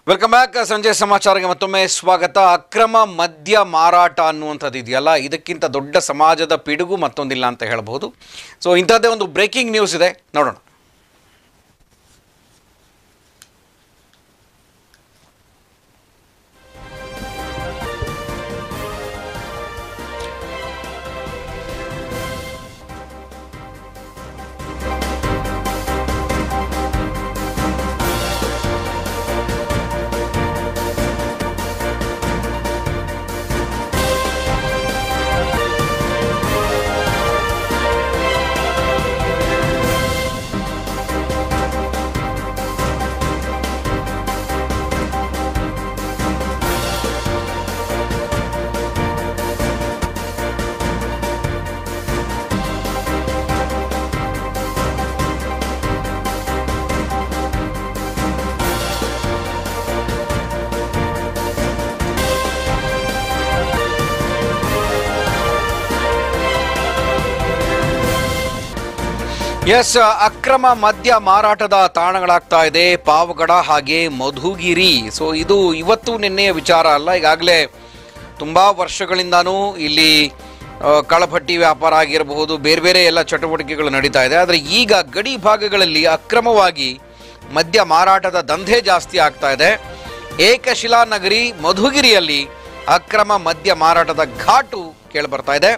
Welcome back ಸಂಜೆ ಸಮಾಚಾರಕ್ಕೆ ಮತ್ತೊಮ್ಮೆ ಸ್ವಾಗತ ಅಕ್ರಮ ಮದ್ಯ ಮಾರಾಟ ಅನ್ನುವಂಥದ್ದು ಇದೆಯಲ್ಲ ಇದಕ್ಕಿಂತ ದೊಡ್ಡ ಸಮಾಜದ ಪಿಡುಗು ಮತ್ತೊಂದಿಲ್ಲ ಅಂತ ಹೇಳಬಹುದು ಸೊ ಇಂಥದ್ದೇ ಒಂದು ಬ್ರೇಕಿಂಗ್ ನ್ಯೂಸ್ ಇದೆ ನೋಡೋಣ ಎಸ್ ಅಕ್ರಮ ಮದ್ಯ ಮಾರಾಟದ ತಾಣಗಳಾಗ್ತಾ ಇದೆ ಪಾವಗಡ ಹಾಗೆ ಮಧುಗಿರಿ ಸೊ ಇದು ಇವತ್ತು ನಿನ್ನೆಯ ವಿಚಾರ ಅಲ್ಲ ಈಗಾಗಲೇ ತುಂಬಾ ವರ್ಷಗಳಿಂದಾನೂ ಇಲ್ಲಿ ಆ, ಕಳಪಟ್ಟಿ ವ್ಯಾಪಾರ ಆಗಿರಬಹುದು ಬೇರೆ ಬೇರೆ ಎಲ್ಲ ಚಟುವಟಿಕೆಗಳು ನಡೀತಾ ಇದೆ ಆದರೆ ಈಗ ಗಡಿ ಭಾಗಗಳಲ್ಲಿ ಅಕ್ರಮವಾಗಿ ಮದ್ಯ ಮಾರಾಟದ ದಂಧೆ ಜಾಸ್ತಿ ಆಗ್ತಾ ಇದೆ ಏಕಶಿಲಾ ನಗರಿ ಮಧುಗಿರಿಯಲ್ಲಿ ಅಕ್ರಮ ಮದ್ಯ ಮಾರಾಟದ ಘಾಟು ಕೇಳಿಬರ್ತಾ ಇದೆ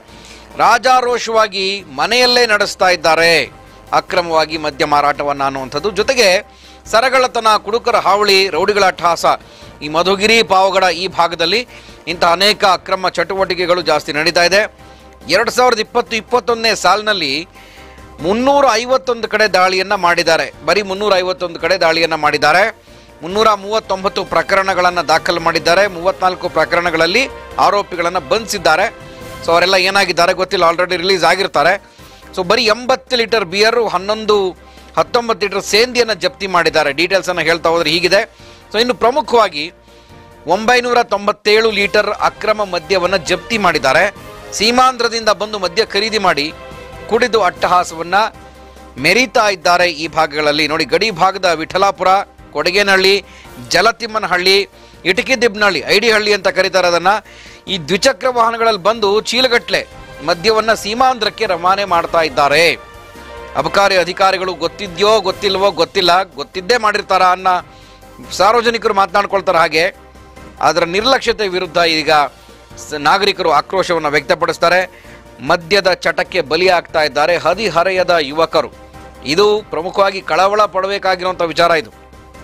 ರಾಜಾರೋಷವಾಗಿ ಮನೆಯಲ್ಲೇ ನಡೆಸ್ತಾ ಇದ್ದಾರೆ ಅಕ್ರಮವಾಗಿ ಮದ್ಯ ಮಾರಾಟವನ್ನ ಅನ್ನುವಂಥದ್ದು ಜೊತೆಗೆ ಸರಗಳತನ ಕುಡುಕರ ಹಾವಳಿ ರೌಡಿಗಳ ಅಟ್ಟಹಾಸ ಈ ಮಧುಗಿರಿ ಪಾವಗಡ ಈ ಭಾಗದಲ್ಲಿ ಇಂಥ ಅನೇಕ ಅಕ್ರಮ ಚಟುವಟಿಕೆಗಳು ಜಾಸ್ತಿ ನಡೀತಾ ಇದೆ ಎರಡು ಸಾವಿರದ ಇಪ್ಪತ್ತು ಇಪ್ಪತ್ತೊಂದನೇ ಸಾಲಿನಲ್ಲಿ ಮುನ್ನೂರ ಐವತ್ತೊಂದು ಕಡೆ ದಾಳಿಯನ್ನ ಮಾಡಿದ್ದಾರೆ ಬರೀ ಮುನ್ನೂರ ಐವತ್ತೊಂದು ಕಡೆ ದಾಳಿಯನ್ನ ಮಾಡಿದ್ದಾರೆ ಮುನ್ನೂರ ಮೂವತ್ತೊಂಬತ್ತು ಪ್ರಕರಣಗಳನ್ನು ದಾಖಲು ಮಾಡಿದ್ದಾರೆ ಮೂವತ್ನಾಲ್ಕು ಪ್ರಕರಣಗಳಲ್ಲಿ ಆರೋಪಿಗಳನ್ನು ಬಂಧಿಸಿದ್ದಾರೆ ಸೊ ಅವರೆಲ್ಲ ಏನಾಗಿದ್ದಾರೆ ಗೊತ್ತಿಲ್ಲ ಆಲ್ರೆಡಿ ರಿಲೀಸ್ ಆಗಿರ್ತಾರೆ ಸೊ ಬರೀ ಎಂಬತ್ತು ಲೀಟರ್ ಬಿಯರು ಹನ್ನೊಂದು ಹತ್ತೊಂಬತ್ತು ಲೀಟರ್ ಸೇಂದಿಯನ್ನು ಜಪ್ತಿ ಮಾಡಿದ್ದಾರೆ ಡೀಟೇಲ್ಸನ್ನು ಹೇಳ್ತಾ ಹೋದ್ರೆ ಹೀಗಿದೆ ಸೊ ಇನ್ನು ಪ್ರಮುಖವಾಗಿ ಒಂಬೈನೂರ ತೊಂಬತ್ತೇಳು ಲೀಟರ್ ಅಕ್ರಮ ಮದ್ಯವನ್ನು ಜಪ್ತಿ ಮಾಡಿದ್ದಾರೆ ಸೀಮಾಂಧ್ರದಿಂದ ಬಂದು ಮದ್ಯ ಖರೀದಿ ಮಾಡಿ ಕುಡಿದು ಅಟ್ಟಹಾಸವನ್ನ ಮೆರೀತಾ ಇದ್ದಾರೆ ಈ ಭಾಗಗಳಲ್ಲಿ ನೋಡಿ ಗಡಿ ಭಾಗದ ವಿಠಲಾಪುರ ಕೊಡಗೇನಹಳ್ಳಿ ಜಲತಿಮ್ಮನಹಳ್ಳಿ ಇಟಕಿದಿಬ್ನಹಳ್ಳಿ ಐಡಿಹಳ್ಳಿ ಅಂತ ಕರೀತಾರೆ ಅದನ್ನ ಈ ದ್ವಿಚಕ್ರ ವಾಹನಗಳಲ್ಲಿ ಬಂದು ಚೀಲಗಟ್ಲೆ ಮದ್ಯವನ್ನ ಸೀಮಾಂಧ್ರಕ್ಕೆ ರವಾನೆ ಮಾಡ್ತಾ ಇದ್ದಾರೆ ಅಬಕಾರಿ ಅಧಿಕಾರಿಗಳು ಗೊತ್ತಿದ್ಯೋ ಗೊತ್ತಿಲ್ವೋ ಗೊತ್ತಿಲ್ಲ ಗೊತ್ತಿದ್ದೇ ಮಾಡಿರ್ತಾರ ಅನ್ನ ಸಾರ್ವಜನಿಕರು ಮಾತನಾಡ್ಕೊಳ್ತಾರೆ ಹಾಗೆ ಅದರ ನಿರ್ಲಕ್ಷ್ಯತೆ ವಿರುದ್ಧ ಈಗ ಸ- ನಾಗರಿಕರು ಆಕ್ರೋಶವನ್ನು ವ್ಯಕ್ತಪಡಿಸ್ತಾರೆ ಮದ್ಯದ ಚಟಕ್ಕೆ ಬಲಿಯಾಗ್ತಾ ಇದ್ದಾರೆ ಹದಿಹರೆಯದ ಯುವಕರು ಇದು ಪ್ರಮುಖವಾಗಿ ಕಳವಳ ಪಡಬೇಕಾಗಿರುವಂಥ ವಿಚಾರ ಇದು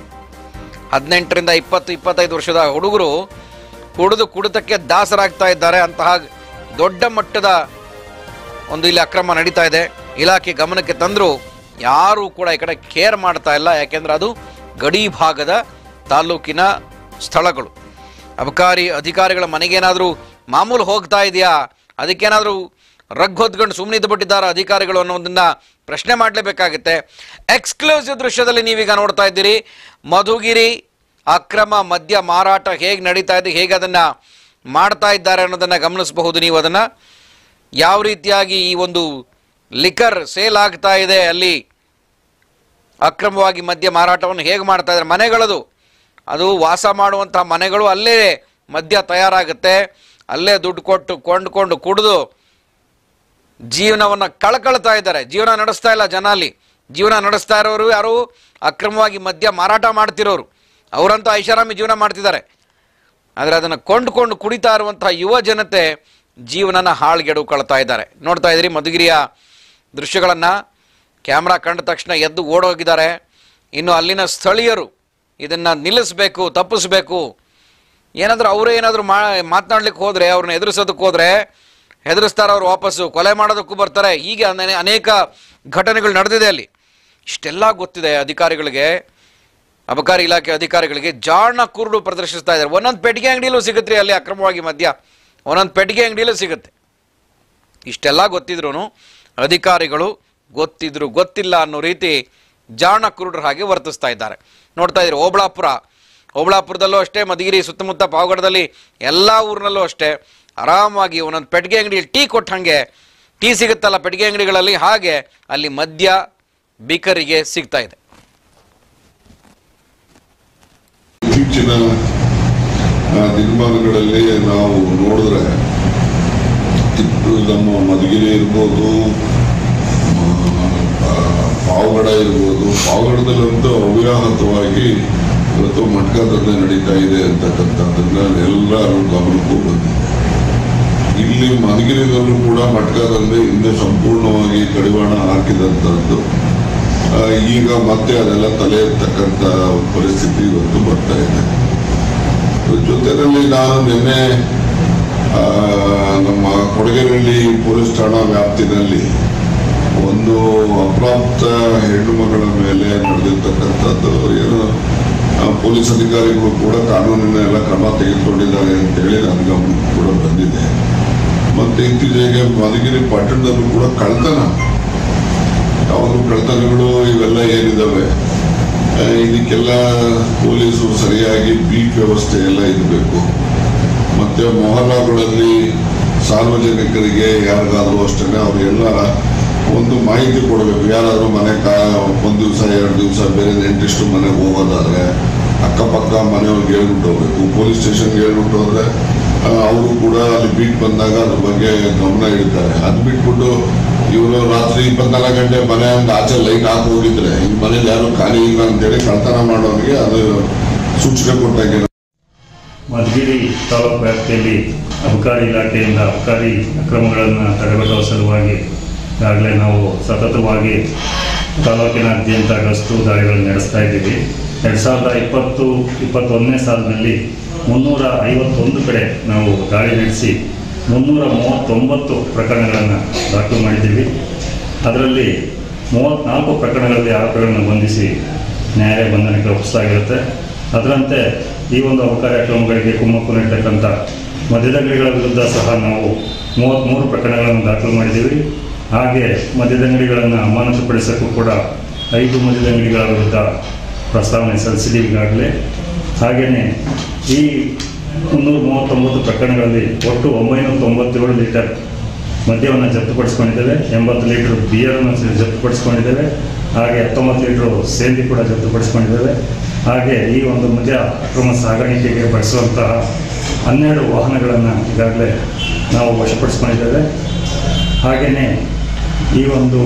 ಹದಿನೆಂಟರಿಂದ ಇಪ್ಪತ್ತು ಇಪ್ಪತ್ತೈದು ವರ್ಷದ ಹುಡುಗರು ಕುಡಿದು ಕುಡಿತಕ್ಕೆ ದಾಸರಾಗ್ತಾ ಇದ್ದಾರೆ ಅಂತಹ ದೊಡ್ಡ ಮಟ್ಟದ ಒಂದು ಇಲ್ಲಿ ಅಕ್ರಮ ನಡೀತಾ ಇದೆ ಇಲಾಖೆ ಗಮನಕ್ಕೆ ತಂದರೂ ಯಾರೂ ಕೂಡ ಈ ಕಡೆ ಕೇರ್ ಮಾಡ್ತಾ ಇಲ್ಲ ಯಾಕೆಂದ್ರೆ ಅದು ಗಡಿ ಭಾಗದ ತಾಲೂಕಿನ ಸ್ಥಳಗಳು ಅಬಕಾರಿ ಅಧಿಕಾರಿಗಳ ಮನೆಗೇನಾದರೂ ಮಾಮೂಲು ಹೋಗ್ತಾ ಇದೆಯಾ ಅದಕ್ಕೇನಾದರೂ ರಗ್ ಹೊದ್ಕೊಂಡು ಸುಮ್ಮನಿದ್ದು ಬಿಟ್ಟಿದ್ದಾರೆ ಅಧಿಕಾರಿಗಳು ಅನ್ನೋದನ್ನ ಪ್ರಶ್ನೆ ಮಾಡಲೇಬೇಕಾಗುತ್ತೆ ಎಕ್ಸ್ಕ್ಲೂಸಿವ್ ದೃಶ್ಯದಲ್ಲಿ ನೀವೀಗ ನೋಡ್ತಾ ಇದ್ದೀರಿ ಮಧುಗಿರಿ ಅಕ್ರಮ ಮದ್ಯ ಮಾರಾಟ ಹೇಗೆ ನಡೀತಾ ಇದೆ ಹೇಗೆ ಅದನ್ನು ಮಾಡ್ತಾ ಇದ್ದಾರೆ ಅನ್ನೋದನ್ನು ಗಮನಿಸಬಹುದು ನೀವು ಅದನ್ನು ಯಾವ ರೀತಿಯಾಗಿ ಈ ಒಂದು ಲಿಕರ್ ಸೇಲ್ ಆಗ್ತಾ ಇದೆ ಅಲ್ಲಿ ಅಕ್ರಮವಾಗಿ ಮದ್ಯ ಮಾರಾಟವನ್ನು ಹೇಗೆ ಮಾಡ್ತಾ ಇದ್ದಾರೆ ಮನೆಗಳದು ಅದು ವಾಸ ಮಾಡುವಂತಹ ಮನೆಗಳು ಅಲ್ಲೇ ಮದ್ಯ ತಯಾರಾಗುತ್ತೆ ಅಲ್ಲೇ ದುಡ್ಡು ಕೊಟ್ಟು ಕೊಂಡ್ಕೊಂಡು ಕುಡಿದು ಜೀವನವನ್ನು ಕಳ್ಕೊಳ್ತಾ ಇದ್ದಾರೆ ಜೀವನ ನಡೆಸ್ತಾ ಇಲ್ಲ ಜನ ಅಲ್ಲಿ ಜೀವನ ನಡೆಸ್ತಾ ಇರೋರು ಯಾರು ಅಕ್ರಮವಾಗಿ ಮದ್ಯ ಮಾರಾಟ ಮಾಡ್ತಿರೋರು ಅವರಂತೂ ಐಷಾರಾಮಿ ಜೀವನ ಮಾಡ್ತಿದ್ದಾರೆ ಆದರೆ ಅದನ್ನು ಕೊಂಡುಕೊಂಡು ಕುಡಿತಾ ಇರುವಂತಹ ಯುವ ಜನತೆ ಜೀವನನ ಹಾಳ್ಗೆಡುಕೊಳ್ತಾ ಇದ್ದಾರೆ ನೋಡ್ತಾ ಇದ್ದೀರಿ ಮಧುಗಿರಿಯ ದೃಶ್ಯಗಳನ್ನು ಕ್ಯಾಮ್ರಾ ಕಂಡ ತಕ್ಷಣ ಎದ್ದು ಓಡೋಗಿದ್ದಾರೆ ಇನ್ನು ಅಲ್ಲಿನ ಸ್ಥಳೀಯರು ಇದನ್ನು ನಿಲ್ಲಿಸಬೇಕು ತಪ್ಪಿಸ್ಬೇಕು ಏನಾದರೂ ಅವರೇ ಏನಾದರೂ ಮಾ ಮಾತನಾಡ್ಲಿಕ್ಕೆ ಹೋದರೆ ಅವ್ರನ್ನ ಎದುರಿಸೋದಕ್ಕೆ ಹೋದರೆ ಹೆದರಿಸ್ತಾರೆ ಅವ್ರು ವಾಪಸ್ಸು ಕೊಲೆ ಮಾಡೋದಕ್ಕೂ ಬರ್ತಾರೆ ಹೀಗೆ ಅನೇ- ಅನೇಕ ಘಟನೆಗಳು ನಡೆದಿದೆ ಅಲ್ಲಿ ಇಷ್ಟೆಲ್ಲ ಗೊತ್ತಿದೆ ಅಧಿಕಾರಿಗಳಿಗೆ ಅಬಕಾರಿ ಇಲಾಖೆ ಅಧಿಕಾರಿಗಳಿಗೆ ಜಾಣ ಕುರುಡು ಪ್ರದರ್ಶಿಸ್ತಾ ಇದ್ದಾರೆ ಒಂದೊಂದು ಪೆಟ್ಟಿಗೆ ಅಂಗಡಿಯಲ್ಲೂ ಸಿಗುತ್ತೆ ರೀ ಅಲ್ಲಿ ಅಕ್ರಮವಾಗಿ ಮದ್ಯ ಒಂದೊಂದು ಪೆಟ್ಟಿಗೆ ಅಂಗಡಿಯಲ್ಲೂ ಸಿಗುತ್ತೆ ಇಷ್ಟೆಲ್ಲ ಗೊತ್ತಿದ್ರು ಅಧಿಕಾರಿಗಳು ಗೊತ್ತಿದ್ರು ಗೊತ್ತಿಲ್ಲ ಅನ್ನೋ ರೀತಿ ಜಾಣ ಕುರುಡರ ಹಾಗೆ ವರ್ತಿಸ್ತಾ ಇದ್ದಾರೆ ನೋಡ್ತಾ ಇದ್ದೀರಿ ಓಬಳಾಪುರ ಓಬಳಾಪುರದಲ್ಲೂ ಅಷ್ಟೇ ಮಧುಗಿರಿ ಸುತ್ತಮುತ್ತ ಪಾವಗಡದಲ್ಲಿ ಎಲ್ಲ ಊರಿನಲ್ಲೂ ಅಷ್ಟೇ ಆರಾಮಾಗಿ ಒಂದೊಂದು ಪೆಟ್ಟಿಗೆ ಅಂಗಡಿಯಲ್ಲಿ ಟೀ ಕೊಟ್ಟಂಗೆ ಟೀ ಸಿಗುತ್ತಲ್ಲ ಪೆಟ್ಟಿಗೆ ಅಂಗಡಿಗಳಲ್ಲಿ ಹಾಗೆ ಅಲ್ಲಿ ಮದ್ಯ ಬೀಕರಿಗೆ ಸಿಗ್ತಾ ಇದೆ ಇತ್ತೀಚೆಗೆ ಇತ್ತೀಚಿನ ಆ, ದಿನಮಾನಗಳಲ್ಲಿ ನಾವು ನೋಡಿದ್ರೆ ಇದು ನಮ್ಮ ಮಧುಗಿರಿ ಇರ್ಬೋದು ಆ, ಪಾವಗಡ ಇರ್ಬೋದು ಪಾವಗಡದಲ್ಲಂತೂ ಅವ್ಯಾಹತವಾಗಿ ಇವತ್ತು ಮಟ್ಕ ದಂಧೆ ನಡೀತಾ ಇದೆ ಅಂತಕ್ಕಂಥದ್ದನ್ನ ಎಲ್ಲರೂ ಗಮನಕ್ಕೂ ಬಂದಿದೆ ಇಲ್ಲಿ ಮಧುಗಿರಿದಲ್ಲೂ ಕೂಡ ಮಟ್ಕ ದಂಧೆ ಹಿಂದೆ ಸಂಪೂರ್ಣವಾಗಿ ಕಡಿವಾಣ ಹಾಕಿದಂಥದ್ದು ಆ, ಈಗ ಮತ್ತೆ ಅದೆಲ್ಲ ತಲೆ ಎತ್ತಕ್ಕಂಥ ಪರಿಸ್ಥಿತಿ ಇವತ್ತು ಬರ್ತಾ ಇದೆ ಇದ್ರ ಜೊತೆಯಲ್ಲಿ ನಾನು ನಿನ್ನೆ ಆ, ನಮ್ಮ ಕೊಡಗೇರಹಳ್ಳಿ ಪೊಲೀಸ್ ಠಾಣಾ ವ್ಯಾಪ್ತಿನಲ್ಲಿ ಒಂದು ಅಪ್ರಾಪ್ತ ಹೆಣ್ಣು ಮಗಳ ಮೇಲೆ ನಡೆದಿರ್ತಕ್ಕಂಥದ್ದು ಏನು ಆ, ಪೊಲೀಸ್ ಅಧಿಕಾರಿಗಳು ಕೂಡ ಕಾನೂನಿನ ಎಲ್ಲ ಕ್ರಮ ತೆಗೆದುಕೊಂಡಿದ್ದಾರೆ ಅಂತೇಳಿ ನನ್ನ ಗಮನಕ್ಕೆ ಕೂಡ ಬಂದಿದೆ ಮತ್ತೆ ಇತ್ತೀಚೆಗೆ ಮಧುಗಿರಿ ಪಟ್ಟಣದಲ್ಲೂ ಕೂಡ ಕಳ್ತನ ಯಾವುದು ಕಳ್ತನಗಳು ಇವೆಲ್ಲ ಏನಿದಾವೆ ಆ, ಇದಕ್ಕೆಲ್ಲ ಪೊಲೀಸರು ಸರಿಯಾಗಿ ಬೀಟ್ ವ್ಯವಸ್ಥೆ ಎಲ್ಲ ಇರಬೇಕು ಮತ್ತೆ ಮೊಹಲ್ಲಾಗಳಲ್ಲಿ ಸಾರ್ವಜನಿಕರಿಗೆ ಯಾರಿಗಾದ್ರೂ ಅಷ್ಟೇ ಅವರಿಗೆಲ್ಲ ಒಂದು ಮಾಹಿತಿ ಕೊಡಬೇಕು ಯಾರಾದರೂ ಮನೆ ಕಾ ಒಂದು ದಿವಸ ಎರಡು ದಿವಸ ಬೇರೆ ನೆಂಟಿಷ್ಟು ಮನೆಗೆ ಹೋಗೋದಾದ್ರೆ ಅಕ್ಕಪಕ್ಕ ಮನೆಯವ್ರಿಗೆ ಹೇಳ್ಬಿಟ್ಟು ಹೋಗ್ಬೇಕು ಪೊಲೀಸ್ ಸ್ಟೇಷನ್ಗೆ ಹೇಳ್ಬಿಟ್ಟು ಹೋದ್ರೆ ಅವರು ಕೂಡ ಅಲ್ಲಿ ಬೀಟ್ ಬಂದಾಗ ಅದ್ರ ಬಗ್ಗೆ ಗಮನ ಇಡ್ತಾರೆ ಅದು ಬಿಟ್ಬಿಟ್ಟು ಇವರು ರಾತ್ರಿ ಇಪ್ಪತ್ನಾಲ್ಕು ಗಂಟೆ ಮನೆ ಹಂಗೆ ಆಚೆ ಲೈಟ್ ಹಾಕಿ ಹೋಗಿದ್ರೆ ಈ ಮನೇಲಿ ಯಾರು ಖಾಲಿ ಇಲ್ಲ ಅಂತೇಳಿ ಕಳ್ತನ ಮಾಡೋರಿಗೆ ಅದು ಸೂಚನೆ ಕೊಟ್ಟಾಗೆ ಮಧುಗಿರಿ ತಾಲೂಕು ವ್ಯಾಪ್ತಿಯಲ್ಲಿ ಅಬಕಾರಿ ಇಲಾಖೆಯಿಂದ ಅಬಕಾರಿ ಅಕ್ರಮಗಳನ್ನು ತಡೆಗಟ್ಟುವ ಸಲುವಾಗಿ ಈಗಾಗಲೇ ನಾವು ಸತತವಾಗಿ ತಾಲೂಕಿನಾದ್ಯಂತ ಗಸ್ತು ದಾಳಿಗಳನ್ನು ನಡೆಸ್ತಾ ಇದ್ದೀವಿ ಎರಡು ಸಾವಿರದ ಇಪ್ಪತ್ತು ಇಪ್ಪತ್ತೊಂದನೇ ಸಾಲಿನಲ್ಲಿ ಮುನ್ನೂರ ಐವತ್ತೊಂದು ಕಡೆ ನಾವು ದಾಳಿ ನಡೆಸಿ ಮುನ್ನೂರ ಮೂವತ್ತೊಂಬತ್ತು ಪ್ರಕರಣಗಳನ್ನು ದಾಖಲು ಮಾಡಿದ್ದೀವಿ ಅದರಲ್ಲಿ ಮೂವತ್ತ್ನಾಲ್ಕು ಪ್ರಕರಣಗಳಲ್ಲಿ ಆರೋಪಿಗಳನ್ನು ಬಂಧಿಸಿ ನ್ಯಾಯಾಲಯ ಬಂಧನಕ್ಕೆ ಒಪ್ಪಿಸಲಾಗಿರುತ್ತೆ ಅದರಂತೆ ಈ ಒಂದು ಅಬಕಾರಿ ಅಕ್ರಮಗಳಿಗೆ ಕುಮ್ಮಕ್ಕು ನೀಡತಕ್ಕಂಥ ಮದ್ಯದಂಗಡಿಗಳ ವಿರುದ್ಧ ಸಹ ನಾವು ಮೂವತ್ತ್ಮೂರು ಪ್ರಕರಣಗಳನ್ನು ದಾಖಲು ಮಾಡಿದ್ದೀವಿ ಹಾಗೆ ಮದ್ಯದಂಗಡಿಗಳನ್ನು ಅಮಾನತುಪಡಿಸೋಕ್ಕೂ ಕೂಡ ಐದು ಮದ್ಯದಂಗಡಿಗಳ ವಿರುದ್ಧ ಪ್ರಸ್ತಾವನೆ ಸಲ್ಲಿಸಿದ್ದೀವಿ ಈಗಾಗಲೇ ಹಾಗೆಯೇ ಈ ಮುನ್ನೂರ ಮೂವತ್ತೊಂಬತ್ತು ಪ್ರಕರಣಗಳಲ್ಲಿ ಒಟ್ಟು ಒಂಬೈನೂರ ತೊಂಬತ್ತೇಳು ಲೀಟರ್ ಮದ್ಯವನ್ನು ಜಪ್ತುಪಡಿಸ್ಕೊಂಡಿದ್ದೇವೆ ಎಂಬತ್ತು ಲೀಟರ್ ಬಿಯರನ್ನು ಜಪ್ತುಪಡಿಸ್ಕೊಂಡಿದ್ದೇವೆ ಹಾಗೆ ಹತ್ತೊಂಬತ್ತು ಲೀಟರ್ ಸೇಂದಿ ಕೂಡ ಜಪ್ತುಪಡಿಸ್ಕೊಂಡಿದ್ದೇವೆ ಹಾಗೆ ಈ ಒಂದು ಮದ್ಯ ಅಕ್ರಮ ಸಾಗಾಣಿಕೆಗೆ ಬಳಸುವಂತಹ ಹನ್ನೆರಡು ವಾಹನಗಳನ್ನು ಈಗಾಗಲೇ ನಾವು ವಶಪಡಿಸ್ಕೊಂಡಿದ್ದೇವೆ ಹಾಗೆಯೇ ಈ ಒಂದು